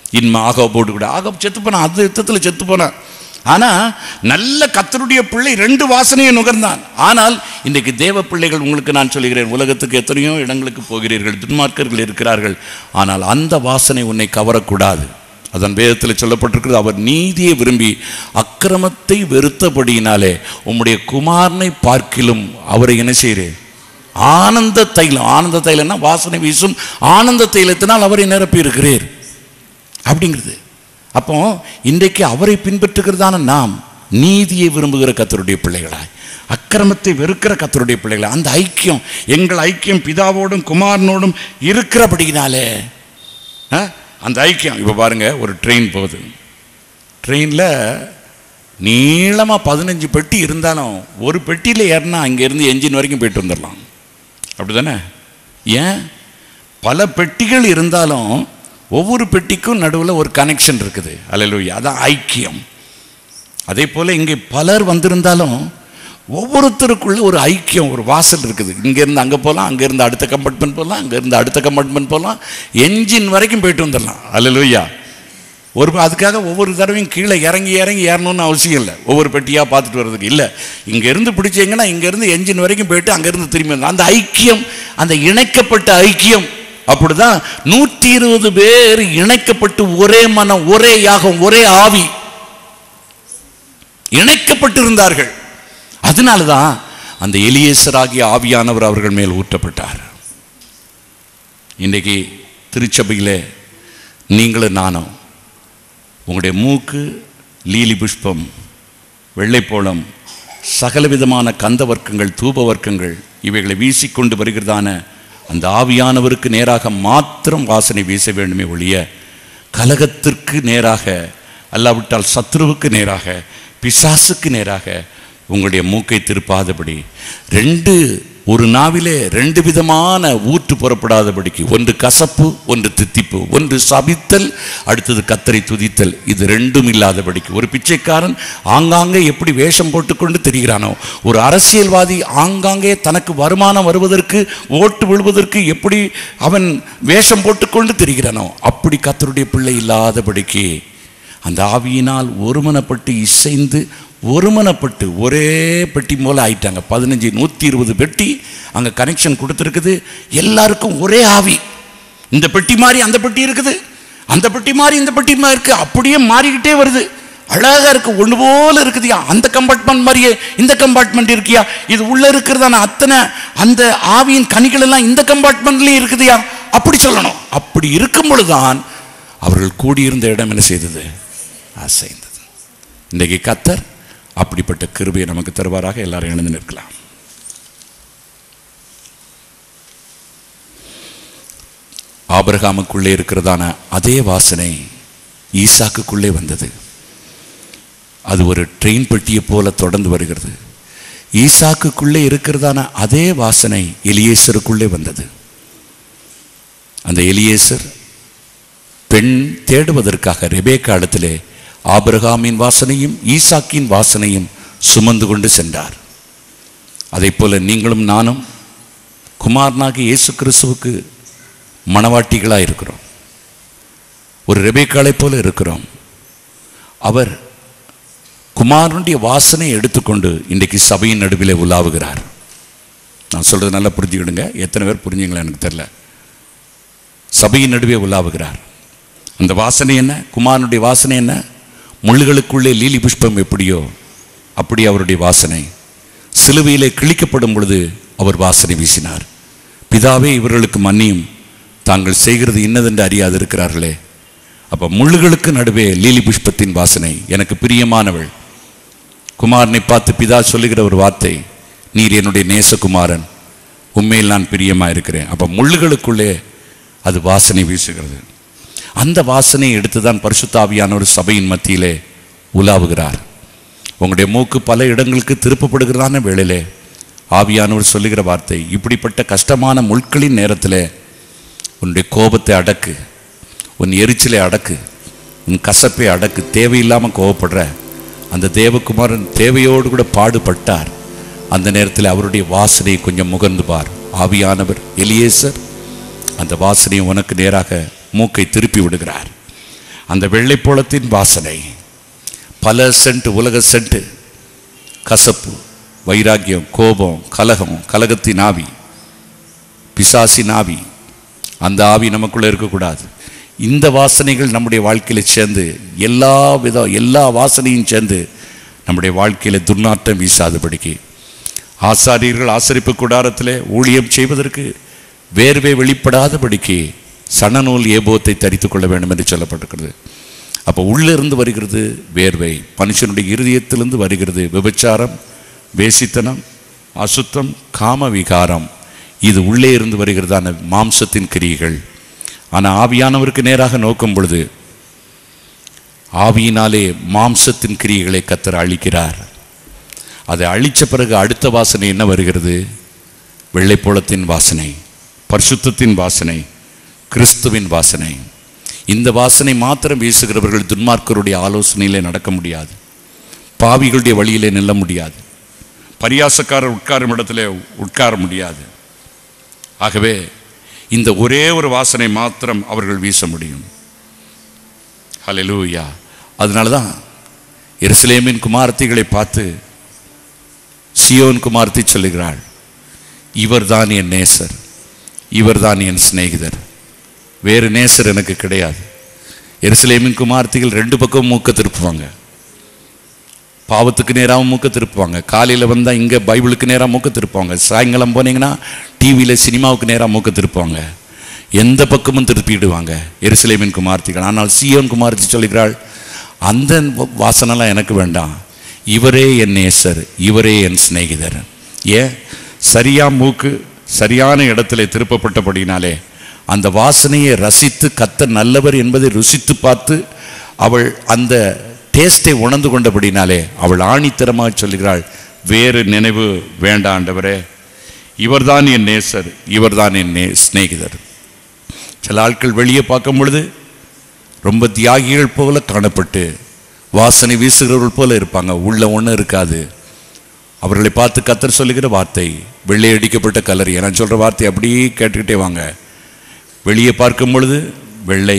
இன்ம ஆகோபோடு கூட ஆகோப் செத்து போனான் அது யுத்தத்தில் செத்து போனான் ஆனால் நல்ல கத்தருடைய பிள்ளை ரெண்டு வாசனையை நுகர்ந்தான் ஆனால் இன்றைக்கு தேவ பிள்ளைகள் உங்களுக்கு நான் சொல்லுகிறேன் உலகத்துக்கு எத்தனையோ இடங்களுக்கு போகிறீர்கள் துன்மார்க்கர்கள் இருக்கிறார்கள் ஆனால் அந்த வாசனை உன்னை கவரக்கூடாது அதன் வேதத்தில் சொல்லப்பட்டிருக்கிறது அவர் நீதியை விரும்பி அக்கிரமத்தை வெறுத்தபடியினாலே உம்முடைய குமாரனை பார்க்கிலும் அவரை என்ன செய்கிறேன் ஆனந்த தைலம் ஆனந்த தைலம்னா வாசனை வீசும் ஆனந்த தைலத்தினால் அவரை நிரப்பி இருக்கிறீர் அப்படிங்கிறது அப்போ இன்றைக்கு அவரை பின்பற்றுகிறதான நாம் நீதியை விரும்புகிற கத்தருடைய பிள்ளைகளாய் அக்கிரமத்தை வெறுக்கிற கத்தருடைய பிள்ளைகளாய் அந்த ஐக்கியம் எங்கள் ஐக்கியம் பிதாவோடும் குமாரனோடும் இருக்கிறபடினாலே ஆ, அந்த ஐக்கியம் இப்போ பாருங்க ஒரு ட்ரெயின் போகுது ட்ரெயினில் நீளமாக பதினஞ்சு பெட்டி இருந்தாலும் ஒரு பெட்டியில் ஏறினா இங்கேருந்து என்ஜின் வரைக்கும் போயிட்டு வந்துடலாம் அப்படி தானே ஏன் பல பெட்டிகள் இருந்தாலும் ஒவ்வொரு பெட்டிக்கும் நடுவில் ஒரு கனெக்ஷன் இருக்குது அல்லேலூயா அதான் ஐக்கியம் அதே போல் இங்கே பலர் வந்திருந்தாலும் ஒவ்வொருத்தருக்குள்ள ஒரு ஐக்கியம் ஒரு வாசல் இருக்குது இங்கேருந்து அங்கே போகலாம் அங்கேருந்து அடுத்த கம்பார்ட்மெண்ட் போகலாம் அங்கேருந்து அடுத்த கம்பார்ட்மெண்ட் போகலாம் என்ஜின் வரைக்கும் போயிட்டு வந்துடலாம் அல்லேலூயா ஒரு அதுக்காக ஒவ்வொரு தடவையும் கீழே இறங்கி இறங்கி ஏறணும்னு அவசியம் இல்லை ஒவ்வொரு பெட்டியாக பார்த்துட்டு வர்றதுக்கு இல்லை இங்கேருந்து பிடிச்சிங்கன்னா இங்கேருந்து என்ஜின் வரைக்கும் போயிட்டு அங்கேருந்து திரும்பி வரணும். அந்த ஐக்கியம் அந்த இணைக்கப்பட்ட ஐக்கியம் அப்படிதான் நூற்றி இருபது பேர் இணைக்கப்பட்டு ஒரே மனம் ஒரே யாகம் ஒரே ஆவி இணைக்கப்பட்டிருந்தார்கள் அதனால தான் அந்த எலியேசராகிய ஆவியானவர் அவர்கள் மேல் ஊற்றப்பட்டார் இன்றைக்கு திருச்சபையிலே நீங்களும் நானும் உங்களுடைய மூக்கு லீலி புஷ்பம் வெள்ளைப்போளம் சகலவிதமான கந்த வர்க்கங்கள் தூப வர்க்கங்கள் இவைகளை வீசிக்கொண்டு வருகிறதான அந்த ஆவியானவருக்கு நேராக மாத்திரம் வாசனை வீச வேண்டுமே ஒழிய கலகத்திற்கு நேராக அல்லாவிட்டால் சத்ருவுக்கு நேராக பிசாசுக்கு நேராக உங்களுடைய மூக்கை திருப்பாதபடி ரெண்டு ஒரு நாவிலே ரெண்டு விதமான ஊற்று புறப்படாதபடிக்கு ஒன்று கசப்பு ஒன்று தித்திப்பு ஒன்று சபித்தல் அடுத்தது கத்தரை துதித்தல் இது ரெண்டும் இல்லாதபடிக்கு ஒரு பிச்சைக்காரன் ஆங்காங்கே எப்படி வேஷம் போட்டுக்கொண்டு தெரிகிறானோ ஒரு அரசியல்வாதி ஆங்காங்கே தனக்கு வருமானம் வருவதற்கு ஓட்டு விழுவதற்கு எப்படி அவன் வேஷம் போட்டுக்கொண்டு தெரிகிறானோ அப்படி கத்தருடைய பிள்ளை இல்லாதபடிக்கு அந்த ஆவியினால் ஒருமனப்பட்டு இசைந்து ஒருமனப்பட்டு ஒரே பெட்டி போல ஆயிட்டாங்க பதினஞ்சு நூற்றி இருபது பெட்டி அங்கே கனெக்ஷன் கொடுத்துருக்குது எல்லாருக்கும் ஒரே ஆவி இந்த பெட்டி மாதிரி அந்த பெட்டி இருக்குது அந்த பெட்டி மாதிரி இந்த பெட்டி மாதிரி இருக்குது அப்படியே மாறிக்கிட்டே வருது அழகா இருக்கு ஒன்று போல இருக்குதுயா அந்த கம்பார்ட்மெண்ட் மாதிரியே இந்த கம்பார்ட்மெண்ட் இருக்கியா இது உள்ள இருக்கிறதான அத்தனை அந்த ஆவியின் கனிகள் எல்லாம் இந்த கம்பார்ட்மெண்ட்லயும் இருக்குதுயா அப்படி சொல்லணும் அப்படி இருக்கும் பொழுதுதான் அவர்கள் கூடியிருந்த இடம் என்ன செய்தது அசைந்தது இன்றைக்கு கத்தர் அப்படிப்பட்ட கிருபையை நமக்கு தருவாராக எல்லாரும் எழுந்து நிற்கலாம் ஆபிரகாமுக்குள்ளே இருக்கிறதான அதே வாசனை ஈசாக்குக்குள்ளே வந்தது அது ஒரு ட்ரெயின் பெட்டியை போல தொடர்ந்து வருகிறது ஈசாக்குக்குள்ளே இருக்கிறதான அதே வாசனை எலியேசருக்குள்ளே வந்தது அந்த எலியேசர் பெண் தேடுவதற்காக ரெபேக்கா இடத்திலே ஆபிரகாமின் வாசனையும் ஈசாக்கின் வாசனையும் சுமந்து கொண்டு சென்றார் அதைப் போல நீங்களும் நானும் குமாரனாகி இயேசு கிறிஸ்துவுக்கு மணவாட்டிகளாக இருக்கிறோம் ஒரு ரெபேக்காளைப் போல இருக்கிறோம் அவர் குமாரனுடைய வாசனை எடுத்துக்கொண்டு இன்றைக்கு சபையின் நடுவிலே உலாவுகிறார் நான் சொல்றது நல்லா புரிஞ்சுக்கிடுங்க எத்தனை பேர் புரிஞ்சுங்களா எனக்கு தெரியல சபையின் நடுவே உலாவுகிறார் அந்த வாசனை என்ன குமாரனுடைய வாசனை என்ன முள்ளுகளுக்குள்ளே லீலி புஷ்பம் எப்படியோ அப்படி அவருடைய வாசனை சிலுவையிலே கிழிக்கப்படும் பொழுது அவர் வாசனை வீசினார் பிதாவே இவர்களுக்கு மன்னியும் தாங்கள் செய்கிறது இன்னதென்று அறியாது இருக்கிறார்களே அப்ப முள்ளுகளுக்கு நடுவே லீலி புஷ்பத்தின் வாசனை எனக்கு பிரியமானவள் குமாரனை பார்த்து பிதா சொல்லுகிற ஒரு வார்த்தை நீர் என்னுடைய நேசகுமாரன் உண்மையில் நான் பிரியமா இருக்கிறேன் அப்ப முள்ளுகளுக்குள்ளே அது வாசனை வீசுகிறது அந்த வாசனையை எடுத்துதான் பரிசுத்தாவியான ஒரு சபையின் மத்தியிலே உலாவுகிறார் உங்களுடைய மூக்கு பல இடங்களுக்கு திருப்பப்படுகிறதான வேளையிலே ஆவியானவர் சொல்லுகிற வார்த்தை இப்படிப்பட்ட கஷ்டமான முட்களின் நேரத்தில் உன்னுடைய கோபத்தை அடக்கு உன் எரிச்சலை அடக்கு உன் கசப்பை அடக்கு தேவையில்லாமல் கோவப்படுற அந்த தேவகுமாரன் தேவையோடு கூட பாடுபட்டார் அந்த நேரத்தில் அவருடைய வாசனையை கொஞ்சம் முகர்ந்து பார் ஆவியானவர் எலியேசர் அந்த வாசனையை உனக்கு நேராக மூக்கை திருப்பி விடுகிறார் அந்த வெள்ளைப்போளத்தின் வாசனை பல சென்ட் உலக சென்ட் கசப்பு வைராக்கியம் கோபம் கலகம் கலகத்தின் ஆவி பிசாசின் ஆவி அந்த ஆவி நமக்குள்ள இருக்கக்கூடாது இந்த வாசனைகள் நம்முடைய வாழ்க்கையில சேர்ந்து எல்லா வித எல்லா வாசனையும் சேர்ந்து நம்முடைய வாழ்க்கையில துர்நாற்றம் வீசாதபடிக்கு ஆசாரியர்கள் ஆசரிப்பு கூடாரத்திலே ஊழியம் செய்வதற்கு வேர்வை வெளிப்படாதபடிக்கு சணநூல் ஏபோத்தை தரித்துக் கொள்ள வேண்டும் என்று சொல்லப்பட்டிருக்கிறது அப்போ உள்ளிருந்து வருகிறது வேர்வை மனுஷனுடைய இருதயத்திலிருந்து வருகிறது விபச்சாரம் வேசித்தனம் அசுத்தம் காம விகாரம் இது உள்ளே இருந்து வருகிறதான மாம்சத்தின் கிரியைகள் ஆனால் ஆவியானவருக்கு நேராக நோக்கும் பொழுது ஆவியினாலே மாம்சத்தின் கிரியைகளை கத்தர் அழிக்கிறார் அதை அழிச்ச பிறகு அடுத்த வாசனை என்ன வருகிறது வெள்ளைப்போளத்தின் வாசனை பரிசுத்தத்தின் வாசனை கிறிஸ்துவின் வாசனை இந்த வாசனை மாத்திரம் வீசுகிறவர்கள் துன்மார்க்கருடைய ஆலோசனையிலே நடக்க முடியாது பாவிகளுடைய வழியிலே நில்ல முடியாது பரியாசக்காரர் உட்காரும் இடத்திலே உட்கார முடியாது ஆகவே இந்த ஒரே ஒரு வாசனை மாத்திரம் அவர்கள் வீச முடியும் ஹalleluya அதனால தான் எருசலேமின் குமாரத்திகளை பார்த்து சியோன் குமாரத்தி சொல்லுகிறாள் இவர்தான் என் நேசர் இவர்தான் என் சிநேகிதர் வேறு நேசர் எனக்கு கிடையாது எருசலேமின் குமார்த்திகள் ரெண்டு பக்கம் மூக்க திருப்புவாங்க பாவத்துக்கு நேராகவும் மூக்க திருப்புவாங்க காலையில் வந்தால் இங்கே பைபிளுக்கு நேராக மூக்க திருப்புவாங்க சாயங்காலம் போனீங்கன்னா டிவியில் சினிமாவுக்கு நேராக மூக்க திருப்புவாங்க எந்த பக்கமும் திருப்பிடுவாங்க எருசலேமின் குமார்த்திகள் ஆனால் சியோன் குமார்த்தி சொல்லுகிறாள் அந்த வாசனைலாம் எனக்கு வேண்டாம் இவரே என் நேசர் இவரே என் சிநேகிதர் ஏன் சரியா மூக்கு சரியான இடத்துல திருப்பப்பட்டபடினாலே அந்த வாசனையை ரசித்து கத்த நல்லவர் என்பதை ருசித்து பார்த்து அவள் அந்த டேஸ்டை உணர்ந்து கொண்டபடினாலே அவள் ஆணித்தரமாக சொல்லுகிறாள் வேறு நினைவு வேண்டாண்டவரே இவர்தான் என் நேசர் இவர்தான் என் நே சிநேகிதர் சில ஆட்கள் வெளியே பார்க்கும் பொழுது ரொம்ப தியாகிகள் போல காணப்பட்டு வாசனை வீசுகிறவர்கள் போல இருப்பாங்க உள்ள ஒன்றும் இருக்காது அவர்களை பார்த்து கத்தர் சொல்லுகிற வார்த்தை வெள்ளை அடிக்கப்பட்ட கலர் நான் சொல்கிற வார்த்தை அப்படியே கேட்டுக்கிட்டே வாங்க வெளியே பார்க்கும் பொழுது வெள்ளை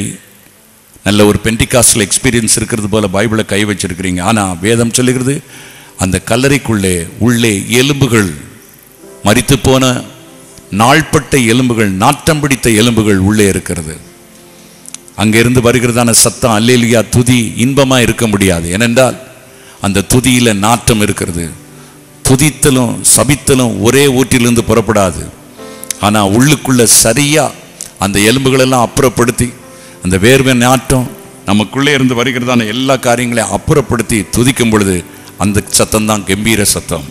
நல்ல ஒரு பென்டிகாஸ்டல் எக்ஸ்பீரியன்ஸ் இருக்கிறது போல பைபிளை கை வச்சிருக்கிறீங்க ஆனால் வேதம் சொல்லுகிறது அந்த கல்லறைக்குள்ளே உள்ளே எலும்புகள் மரித்து போன நாள்பட்ட எலும்புகள் நாட்டம் பிடித்த எலும்புகள் உள்ளே இருக்கிறது அங்கிருந்து வருகிறதான சத்தம் அல்லேலியா துதி இன்பமா இருக்க முடியாது ஏனென்றால் அந்த துதியில நாட்டம் இருக்கிறது துதித்தலும் சபித்தலும் ஒரே ஊற்றிலிருந்து புறப்படாது ஆனா உள்ளுக்குள்ள சரியா அந்த எலும்புகளெல்லாம் அப்புறப்படுத்தி அந்த வேர்வை நாட்டம் நமக்குள்ளே இருந்து வருகிறதான எல்லா காரியங்களையும் அப்புறப்படுத்தி துதிக்கும் பொழுது அந்த சத்தம் தான் கம்பீர சத்தம்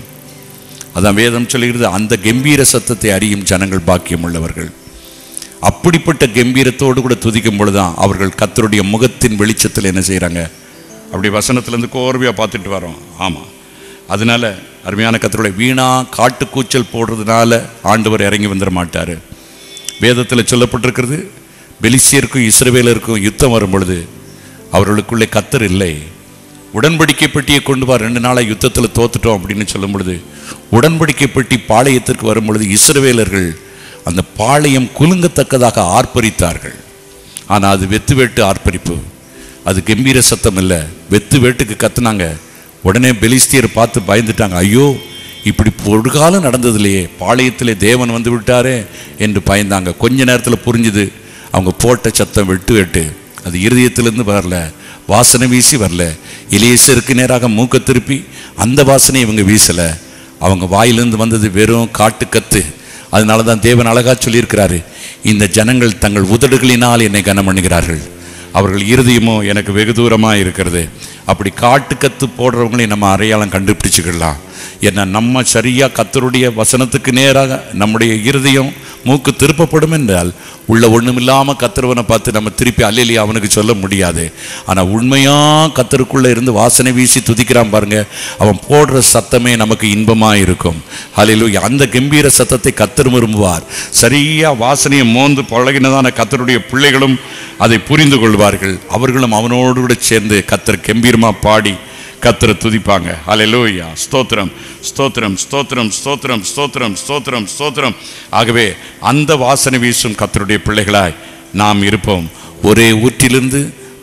அதான் வேதம் சொல்லுகிறது அந்த கம்பீர சத்தத்தை அறியும் ஜனங்கள் பாக்கியம் உள்ளவர்கள் அப்படிப்பட்ட கம்பீரத்தோடு கூட துதிக்கும் பொழுதுதான் அவர்கள் கத்தருடைய முகத்தின் வெளிச்சத்தில் என்ன செய்கிறாங்க அப்படி வசனத்திலேருந்து கோர்வையாக பார்த்துட்டு வரோம் ஆமாம் அதனால அருமையான கத்தருடைய வீணா காட்டுக்கூச்சல் போடுறதுனால ஆண்டவர் இறங்கி வந்துட மாட்டார் வேதத்தில் சொல்லப்பட்டிருக்கிறது பெலிசியருக்கும் இஸ்ரவேலருக்கும் யுத்தம் வரும் பொழுது அவர்களுக்குள்ளே கத்தர் இல்லை உடன்படிக்கை பெட்டியை கொண்டு வா ரெண்டு நாளாக யுத்தத்தில் தோத்துட்டோம் அப்படின்னு சொல்லும் பொழுது உடன்படிக்கை பெட்டி பாளையத்திற்கு வரும் பொழுது இஸ்ரவேலர்கள் அந்த பாளையம் குலுங்கத்தக்கதாக ஆர்ப்பரித்தார்கள் ஆனால் அது வெத்து வேட்டு ஆர்ப்பரிப்பு அது கம்பீர சத்தம் இல்லை வெத்து வேட்டுக்கு கத்துனாங்க உடனே பெலிஸ்தியர் பார்த்து பயந்துட்டாங்க ஐயோ இப்படி ஒரு காலம் நடந்ததுலையே பாளையத்திலே தேவன் வந்து விட்டாரே என்று பயந்தாங்க கொஞ்ச நேரத்தில் புரிஞ்சுது அவங்க போட்ட சத்தம் வெட்டு வெட்டு அது இருதயத்திலிருந்து வரல வாசனை வீசி வரல இளையசருக்கு நேராக மூக்க திருப்பி அந்த வாசனை இவங்க வீசலை அவங்க வாயிலிருந்து வந்தது வெறும் காட்டு கத்து அதனால தான் தேவன் அழகா சொல்லியிருக்கிறாரு இந்த ஜனங்கள் தங்கள் உதடுகளினால் என்னை கனம் பண்ணுகிறார்கள் அவர்கள் இருதயமோ எனக்கு வெகு தூரமாக இருக்கிறது அப்படி காட்டு கத்து போடுறவங்களையும் நம்ம அடையாளம் கண்டுபிடிச்சுக்கலாம் ஏன்னா நம்ம சரியா கத்தருடைய வசனத்துக்கு நேராக நம்முடைய இருதயம் மூக்கு திருப்பப்படும் என்றால் உள்ள ஒண்ணுமில்லாம கத்தரவனை பார்த்து நம்ம திருப்பி அல்லையிலேயே அவனுக்கு சொல்ல முடியாது ஆனா உண்மையா கத்தருக்குள்ள இருந்து வாசனை வீசி துதிக்கிறான் பாருங்க அவன் போடுற சத்தமே நமக்கு இன்பமா இருக்கும் ஹalleluya அந்த கம்பீர சத்தத்தை கத்தர் விரும்புவார் சரியா வாசனையை மோந்து பழகினதான கத்தருடைய பிள்ளைகளும் அதை புரிந்து கொள்வார்கள் அவர்களும் அவனோடு கூட சேர்ந்து கத்தர் கம்பீரமா பாடி கத்தரை துதிப்பாங்க ஹalleluya ஸ்தோத்திரம் ஸ்தோத்திரம் ஸ்தோத்திரம் ஸ்தோத்திரம் ஸ்தோத்திரம் ஸ்தோத்திரம் ஸ்தோத்திரம் ஆகவே அந்த வாசனை வீசும் கத்தருடைய பிள்ளைகளாய் நாம் இருப்போம் ஒரே ஊற்றிலிருந்து துதித்த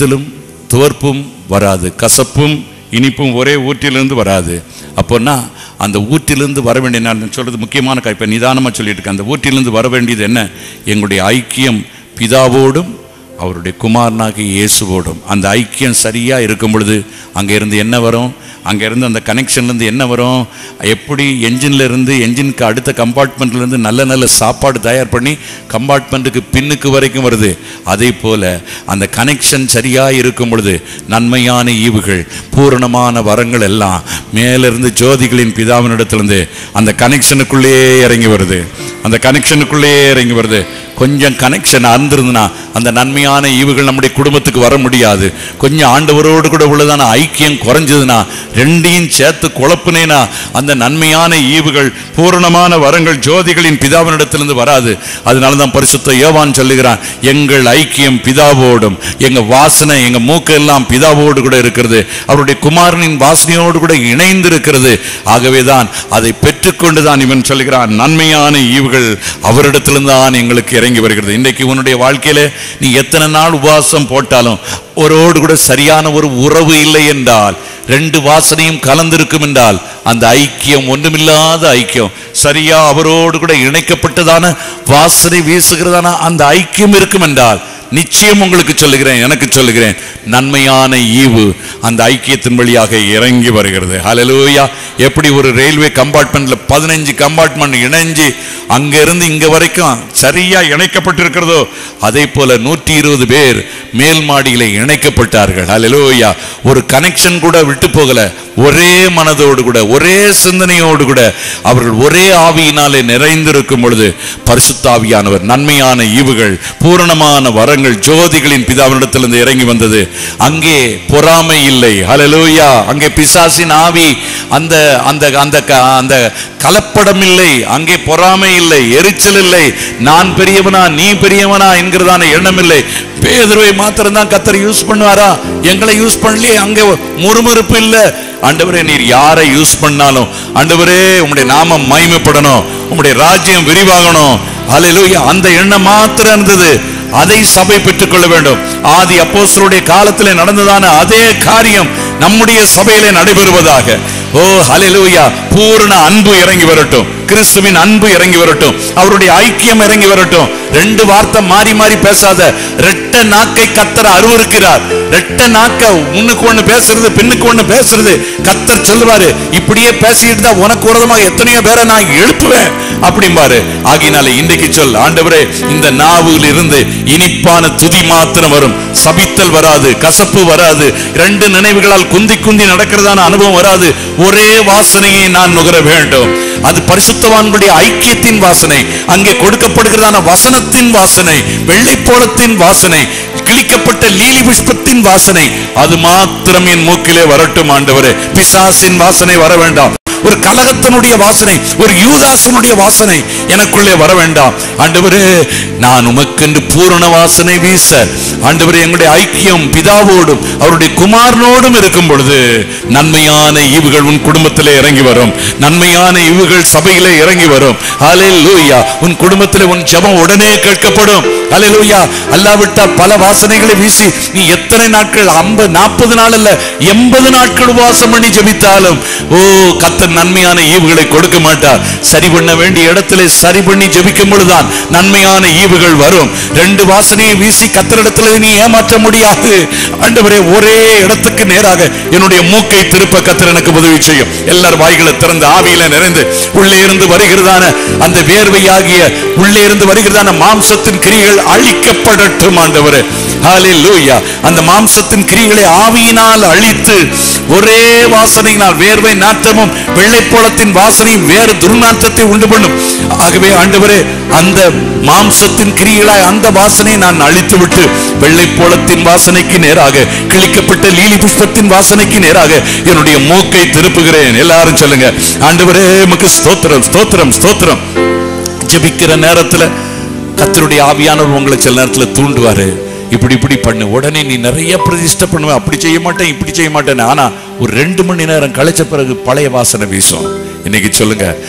இருத்தலும் துவர்ப்பும் வராது கசப்பும் இனிப்பும் ஒரே ஊற்றிலிருந்து வராது அப்போன்னா அந்த ஊற்றிலிருந்து வர வேண்டிய நான் சொல்றது முக்கியமான கா- இப்ப நிதானமா சொல்லிட்டு இருக்கேன் அந்த ஊற்றிலிருந்து வர வேண்டியது என்ன எங்களுடைய ஐக்கியம் பிதாவோடும் அவருடைய குமாரனாகிய இயேசுவோடும் அந்த ஐக்கியம் சரியா இருக்கும் பொழுது அங்க இருந்து என்ன வரும் அங்க இருந்து அந்த கனெக்ஷன்ல இருந்து என்ன வரும் எப்படி என்ஜின்ல இருந்து என்ஜினுக்கு அடுத்த கம்பார்ட்மெண்ட்ல இருந்து நல்ல நல்ல சாப்பாடு தயார் பண்ணி கம்பார்ட்மெண்ட்டுக்கு பின்னுக்கு வரைக்கும் வருது அதே போல அந்த கனெக்ஷன் சரியா இருக்கும் பொழுது நன்மையான ஈவுகள் பூரணமான வரங்கள் எல்லாம் மேலிருந்து ஜோதிகளின் பிதாவினிடத்திலிருந்து அந்த கனெக்ஷனுக்குள்ளேயே இறங்கி வருது அந்த கனெக்ஷனுக்குள்ளேயே இறங்கி வருது கொஞ்சம் கனெக்ஷன் அறந்திருந்துனா அந்த நன்மையான ஈவுகள் நம்முடைய குடும்பத்துக்கு வர முடியாது கொஞ்சம் ஆண்டவரோடு கூட உள்ளதான ஐக்கியம் குறைஞ்சதுன்னா ரெண்டையும் சேர்த்து குழப்புனேனா அந்த நன்மையான ஈவுகள் பூரணமான வரங்கள் ஜோதிகளின் பிதாவினிடத்திலிருந்து வராது அதனால தான் பரிசுத்த யோவான் சொல்லுகிறான் எங்கள் ஐக்கியம் பிதாவோடும் எங்க வாசனை எங்க மூக்கு எல்லாம் பிதாவோடு கூட இருக்கிறது அவருடைய குமாரனின் வாசனையோடு கூட இணைந்து இருக்கிறது ஆகவேதான் அதை பெற்றுக்கொண்டு தான் இவன் சொல்லுகிறான் நன்மையான ஈவுகள் அவரிடத்திலிருந்து தான் எங்களுக்கு இறங்கி வருகிறது இன்றைக்கு உன்னுடைய வாழ்க்கையில நீ எத்தனை நாள் உபவாசம் போட்டாலும் ஒரோடு கூட சரியான ஒரு உறவு இல்லை என்றால் ரெண்டு வாசனையும் கலந்திருக்கும் என்றால் அந்த ஐக்கியம் ஒன்றுமில்லாத ஐக்கியம் சரியா அவரோடு கூட இணைக்கப்பட்டதான வாசனை வீசுகிறதான அந்த ஐக்கியம் இருக்கும் என்றால் நிச்சயம் உங்களுக்கு சொல்லுகிறேன் எனக்கு சொல்லுகிறேன் நன்மையான ஈவு அந்த ஐக்கியத்தின் வழியாக இறங்கி வருகிறது ஹalleluya எப்படி ஒரு ரயில்வே கம்பார்ட்மெண்ட்ல பதினஞ்சு கம்பார்ட்மெண்ட் இணைஞ்சு அங்க இருந்து இங்க வரைக்கும் சரியா இணைக்கப்பட்டிருக்கிறதோ அதே போல நூற்றி இருபது பேர் மேல் மாடியில இணைக்கப்பட்டார்கள் ஹalleluya ஒரு கனெக்ஷன் கூட விட்டு போகல ஒரே மனதோடு கூட ஒரே சிந்தனையோடு கூட அவர்கள் ஒரே ஆவியினாலே நிறைந்திருக்கும் பொழுது பரிசுத்தாவியானவர் நன்மையான ஈவுகள் பூரணமான வரங்கள் ஜோதிகளின் பிதாவினிடத்திலிருந்து இறங்கி வந்தது அங்கே பொறாமை இல்லை ஹalleluya அங்கே பிசாசின் ஆவி அந்த அந்த அந்த க- அந்த கலப்படம் இல்லை அங்கே பொறாமை இல்லை எரிச்சல் இல்லை நான் பெரியவனா நீ பெரியவனா என்கிறதான எண்ணம் இல்லை பேதுருவை மாத்திரம் தான் கத்தர் யூஸ் பண்ணுவாரா எங்களை யூஸ் பண்ணலையே அங்கே முறுமுறுப்பு இல்ல ஆண்டவரே நீர் யாரை யூஸ் பண்ணாலும் ஆண்டவரே உம்முடைய நாமம் மகிமைப்படணும் உம்முடைய ராஜ்யம் விரிவாகணும் ஹalleluya அந்த எண்ணம் மாத்திரம் இருந்தது அதை சபை பெற்றுக்கொள்ள வேண்டும் ஆதி அப்போஸ்தலருடைய காலத்திலே நடந்ததான அதே காரியம் நம்முடைய சபையிலே நடைபெறுவதாக ஓ ஹalleluya பூரண அன்பு இறங்கி வரட்டும் கிறிஸ்துவின் அன்பு இறங்கி வரட்டும் அவருடைய ஐக்கியம் இறங்கி வரட்டும் ரெண்டு வார்த்தை மாறி மாறி பேசாத ரெட்ட நாக்கை கத்தர் அருவருக்கிறார் ரெட்ட நாக்க முன்னுக்கு ஒண்ணு பேசுறது பின்னுக்கு ஒண்ணு பேசுறது கத்தர் சொல்லுவாரு இப்படியே பேசிட்டு தான் உனக்கு விரோதமாக எத்தனையோ பேரை நான் எழுப்புவேன் அப்படிம்பாரு ஆகினால இன்றைக்கு சொல் ஆண்டவரே இந்த நாவில் இருந்து இனிப்பான துதி மாத்திரம் வரும் சபித்தல் வராது கசப்பு வராது ரெண்டு நினைவுகளால் குந்தி குந்தி நடக்கிறதான அனுபவம் வராது ஒரே வாசனையை நான் நுகர வேண்டும் அது பரிசுத்தவான்களுடைய ஐக்கியத்தின் வாசனை அங்கே கொடுக்கப்படுகிறதான வசனத்தின் வாசனை வெள்ளைப்போளத்தின் வாசனை கிழிக்கப்பட்ட லீலி புஷ்பத்தின் வாசனை அது மாத்திரம் என் மூக்கிலே வரட்டும் ஆண்டவரே பிசாசின் வாசனை வர வேண்டாம் ஒரு கலகத்தனுடைய வாசனை ஒரு யூதாசனுடைய வாசனை எனக்குள்ளே வர வேண்டாம் ஆண்டவரே நான் உமக்கென்று பூரண வாசனை வீச ஆண்டவரே எங்களுடைய ஐக்கியம் பிதாவோடும் அவருடைய குமாரனோடும் இருக்கும் பொழுது நன்மையான ஈவுகள் உன் குடும்பத்திலே இறங்கி வரும் நன்மையான ஈவுகள் சபையிலே இறங்கி வரும் ஹalleluya உன் குடும்பத்திலே உன் ஜெபம் உடனே கேட்கப்படும் ஹalleluya அல்லாவிட்டால் பல வாசனைகளை வீசி நீ எத்தனை நாட்கள் 50 40 நாள் அல்ல 80 நாட்கள் உபவாசம் பண்ணி ஜெபித்தாலும் ஓ கத்தர் நன்மையான ஈவுகளை கொடுக்க மாட்டார் சரி பண்ண வேண்டிய இடத்திலே சரி பண்ணி ஜெபிக்கும் பொழுதுதான் நன்மையான ஈவுகள் வரும் ரெண்டு வாசனையை வீசி கத்தரிடத்துல நீ ஏமாற்ற முடியாது ஆண்டவரே ஒரே இடத்துக்கு நேராக என்னுடைய மூக்கை திருப்ப கத்தர் எனக்கு உதவி செய்யும் எல்லார் வாய்களை திறந்து ஆவியில நிறைந்து உள்ளே இருந்து வருகிறதான அந்த வேர்வையாகிய உள்ளே இருந்து வருகிறதான மாம்சத்தின் கிரிகள் அழிக்கப்படட்டும் ஆண்டவரே ஹalleluya அந்த மாம்சத்தின் கிரிகளை ஆவியினால் அழித்து ஒரே வாசனையினால் வேர்வை நாற்றமும் வெள்ளைப்போளத்தின் வாசனையும் வேறு துர்நாற்றத்தை உண்டு பண்ணும் ஆகவே ஆண்டவரே அந்த மாம்சத்தின் கிரிகளாய் அந்த வாசனையை நான் அழித்து விட்டு வெள்ளைப்போளத்தின் வாசனைக்கு நேராக கிழிக்கப்பட்ட லீலி புஷ்பத்தின் வாசனைக்கு நேராக என்னுடைய மூக்கை திருப்புகிறேன் எல்லாரும் சொல்லுங்க ஆண்டவரே உமக்கு ஸ்தோத்திரம் ஸ்தோத்திரம் ஸ்தோத்திரம் ஜெபிக்கிற நேரத்துல கத்தருடைய ஆவியானவர் உங்களை சில நேரத்துல தூண்டுவாரு இப்படி இப்படி பண்ணு உடனே நீ நிறைய பிரதிஷ்டை பண்ணுவ அப்படி செய்ய மாட்டேன் இப்படி செய்ய மாட்டேன் ஆனா ஒரு ரெண்டு மணி நேரம் கழிச்ச பிறகு பழைய வாசனை வீசும் இன்னைக்கு சொல்லுங்க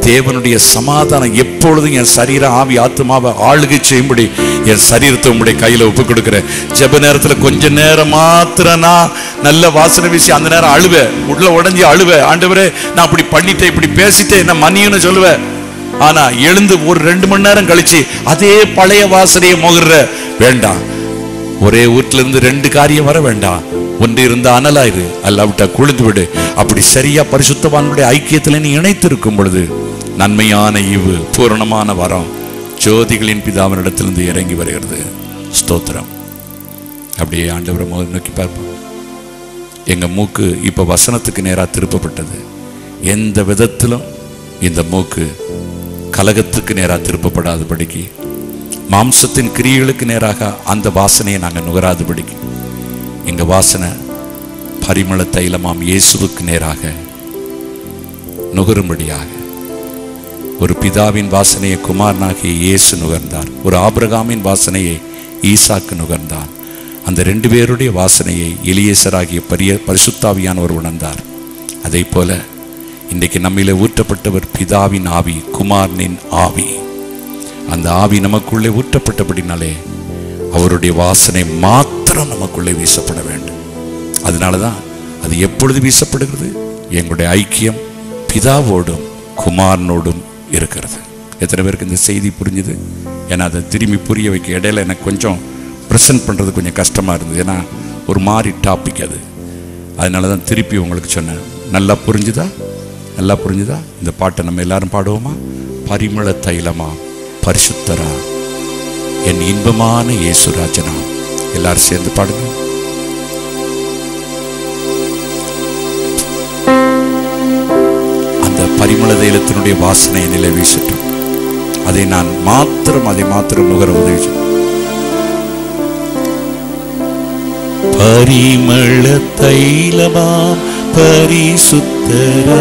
தேவனுடைய சமாதானம் எப்பொழுதும் என் சரீர ஆவி ஆத்மாவை ஆளுகை செய்யும்படி என் சரீரத்தை உங்களுடைய கையில ஒப்பு கொடுக்கிறேன் ஜெப நேரத்துல கொஞ்ச நேரம் மாத்திரம் நான் நல்ல வாசனை வீசி அந்த நேரம் அழுவேன் உள்ள உடஞ்சி அழுவேன் ஆண்டவரே நான் அப்படி பண்ணிட்டேன் இப்படி பேசிட்டேன் என்ன மன்னியுன்னு சொல்லுவேன் ஆனா எழுந்து ஒரு ரெண்டு மணி நேரம் கழிச்சு அதே பழைய வாசனையை முகர்ற வேண்டாம் ஒரே வீட்டுல இருந்து ரெண்டு காரியம் வர வேண்டாம் ஒன்று இருந்த அனலாயிரு அல்லாவிட்டா குளிந்து விடு அப்படி சரியா பரிசுத்தவானுடைய ஐக்கியத்தில் நீ இணைத்திருக்கும் பொழுது நன்மையான ஈவு பூரணமான வரம் ஜோதிகளின் பிதாவினிடத்திலிருந்து இறங்கி வருகிறது ஸ்தோத்திரம் அப்படியே ஆண்டவரை முதல் நோக்கி பார்ப்போம் எங்க மூக்கு இப்ப வசனத்துக்கு நேரா திருப்பப்பட்டது எந்த விதத்திலும் இந்த மூக்கு கலகத்துக்கு நேரா திருப்பப்படாதபடிக்கு மாம்சத்தின் கிரியைகளுக்கு நேராக அந்த வாசனையை நாங்கள் நுகராதபடிக்கு எங்க வாசனை பரிமள தைலமாம் இயேசுவுக்கு நேராக நுகரும்படியாக ஒரு பிதாவின் வாசனையை குமாரனாகிய இயேசு நுகர்ந்தார் ஒரு ஆபிரகாமின் வாசனையை ஈசாக்கு நுகர்ந்தான் அந்த ரெண்டு பேருடைய வாசனையை எலியேசராகிய பரிய பரிசுத்தாவியானவர் உணர்ந்தார் அதே போல இன்றைக்கு நம்மிலே ஊற்றப்பட்டவர் பிதாவின் ஆவி குமாரனின் ஆவி அந்த ஆவி நமக்குள்ளே ஊற்றப்பட்டபடினாலே அவருடைய வாசனை மாத்திரம் நமக்குள்ளே வீசப்பட வேண்டும் அதனால தான் அது எப்பொழுது வீசப்படுகிறது எங்களுடைய ஐக்கியம் பிதாவோடும் குமாரனோடும் இருக்கிறது எத்தனை பேருக்கு இந்த செய்தி புரிஞ்சுது ஏன்னா அதை திரும்பி புரிய வைக்க இடையில எனக்கு கொஞ்சம் ப்ரெசென்ட் பண்ணுறது கொஞ்சம் கஷ்டமாக இருந்தது ஏன்னா ஒரு மாதிரி டாபிக் அது அதனால தான் திருப்பி உங்களுக்கு சொன்னேன் நல்லா புரிஞ்சுதா நல்லா புரிஞ்சுதா இந்த பாட்டை நம்ம எல்லாரும் பாடுவோமா பரிமள தைலமா பரிசுத்தரா என் இன்பமான இயேசுராஜனா எல்லாரும் சேர்ந்து பாடுங்க அந்த பரிமள தைலத்தினுடைய வாசனை நிலை வீசட்டும் அதை நான் மாத்திரம் அதை மாத்திரம் நுகர உதவி செய்யும். பரிமள தைலமாம் பரிசுத்தரா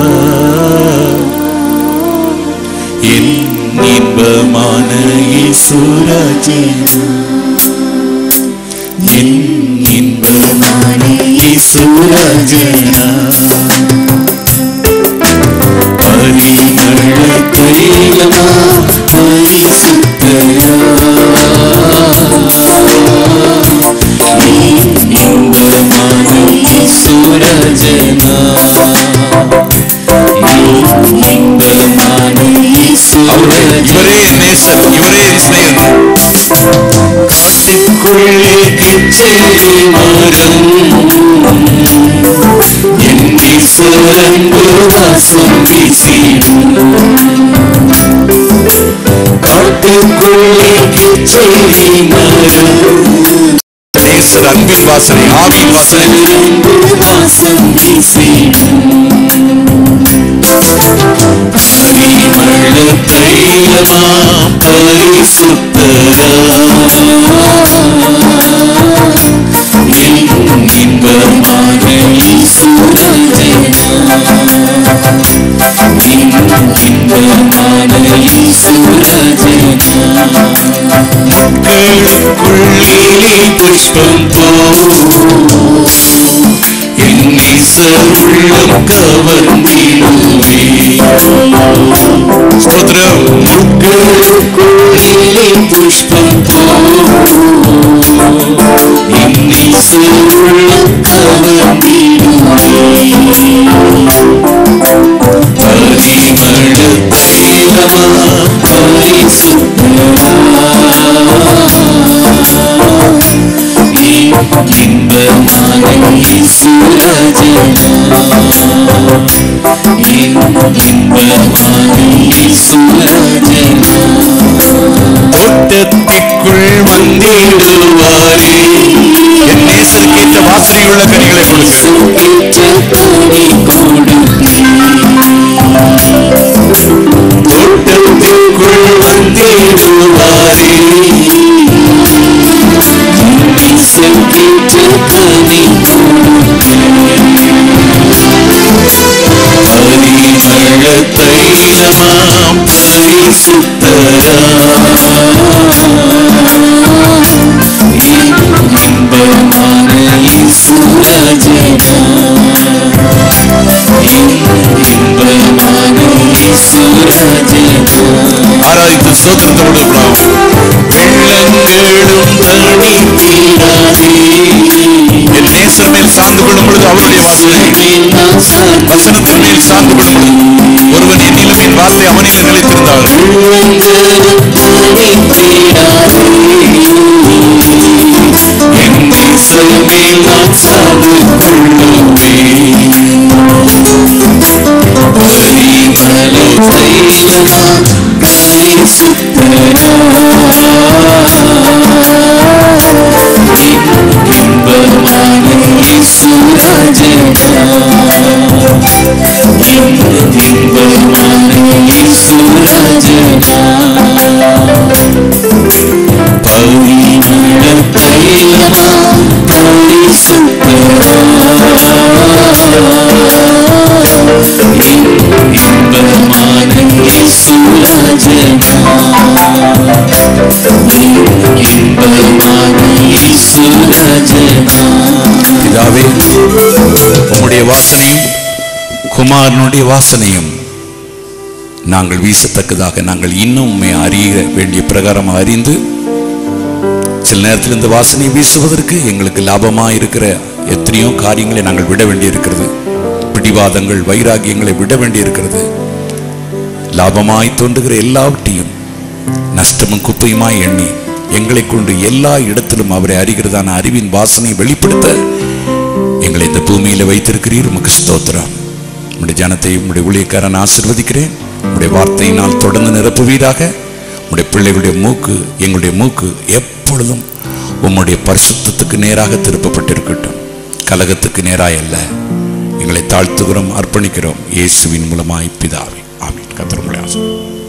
என் இன்பமான இயேசுராஜே என் இன்பமான இயேசுராஜனா பரிமள தைலமா பரிசுத்தரா இன்பமான இயேசுராஜனா இன்பமான அவரே இவரே என் நேசர் இவரே என் சிநேகன் காட்டுக்குள்ளே கிச்சேரி மரம் என் ஈஸ்வரன்பு வாசம் வீசிடும் காட்டுக்குள்ளே கிச்சேரி மரம் நேசர் அன்பின் வாசனை ஆவியின் வாசனை வாசம் வீசிடும் பரிமள தைலமாம் பரிசுத்தரா என் இன்பமான இயேசுராஜனா என் இன்பமான இயேசுராஜனா முட்களுக்குள்ளே புஷ்பம் போ என் நேசர் உள்ளம் கவர்ந்திடுவே ஸ்தோத்திரம் முட்களுக்குள்ளே புஷ்பம் போ என் நேசர் உள்ளம் கவர்ந்திடுவே பரிமள தைலமா பரிசுத்தரா இன்பமான இயேசுராஜனா இன்பமான இயேசுராஜனா தோட்டத்திற்குள் வந்திடுவாரே என் நேசருக்கேற்ற வாசனையுள்ள கனிகளை தோட்டத்திற்குள் வந்திடுவாரே பரிமள தைலமாம் பரிசுத்தரா இன்பமான இயேசுராஜனா இன்பமான இயேசுராஜனா ஆராதித்து சோதனத்தை விடுக்கலாம் வெள்ளங்களும் தண்ணி தீராதே என் நேசர் மேல் சார்ந்து கொள்ளும் பொழுது அவருடைய வாசனை நான் சார்ந்து வசனத்தின் மேல் சார்ந்து கொள்ளும் பொழுது ஒருவன் என்னிலும் என் வார்த்தை அவனிலும் நிலைத்திருந்தால் வெள்ளங்களும் தண்ணி தீராதே என் நேசமே நான் சார்ந்து கொள்ளுமே பரிமள தைலமா பரிசுத்தரா இன்பமான இயேசுராஜனா இன்பமான இயேசுராஜனா பரிமள தைலமா பரிசுத்தரா இன்பமான இயேசுராஜனா இன்பமான இயேசுராஜனா பிதாவே உம்முடைய வாசனையும் குமாரனுடைய வாசனையும் நாங்கள் வீசத்தக்கதாக நாங்கள் இன்னும் உண்மை அறிய வேண்டிய பிரகாரம் அறிந்து சில நேரத்தில் இந்த வாசனையை வீசுவதற்கு எங்களுக்கு லாபமாக இருக்கிற எத்தனையோ காரியங்களை நாங்கள் விட வேண்டியிருக்கிறது பிடிவாதங்கள் வைராகியங்களை விட வேண்டியிருக்கிறது லாபமாய் தோன்றுகிற எல்லாவற்றையும் நஷ்டமும் குப்பையுமாய் எண்ணி எங்களை கொண்டு எல்லா இடத்திலும் அவரை அறிகிறதான அறிவின் வாசனை வெளிப்படுத்த எங்களை இந்த பூமியில வைத்திருக்கிறீர் உமக்கு ஸ்தோத்திரம் உம்முடைய ஜனத்தை உம்முடைய ஊழியக்காரன் ஆசிர்வதிக்கிறேன் உம்முடைய வார்த்தையினால் தொடர்ந்து நிரப்புவீராக உம்முடைய பிள்ளைகளுடைய மூக்கு எங்களுடைய மூக்கு எப்பொழுதும் உம்முடைய பரிசுத்தத்துக்கு நேராக திருப்பப்பட்டிருக்கட்டும் கலகத்துக்கு நேராய் அல்ல எங்களை தாழ்த்துகிறோம் அர்ப்பணிக்கிறோம் இயேசுவின் மூலமாய் பிதாவே ஆமீன் கத்திரமுடைய ஆசை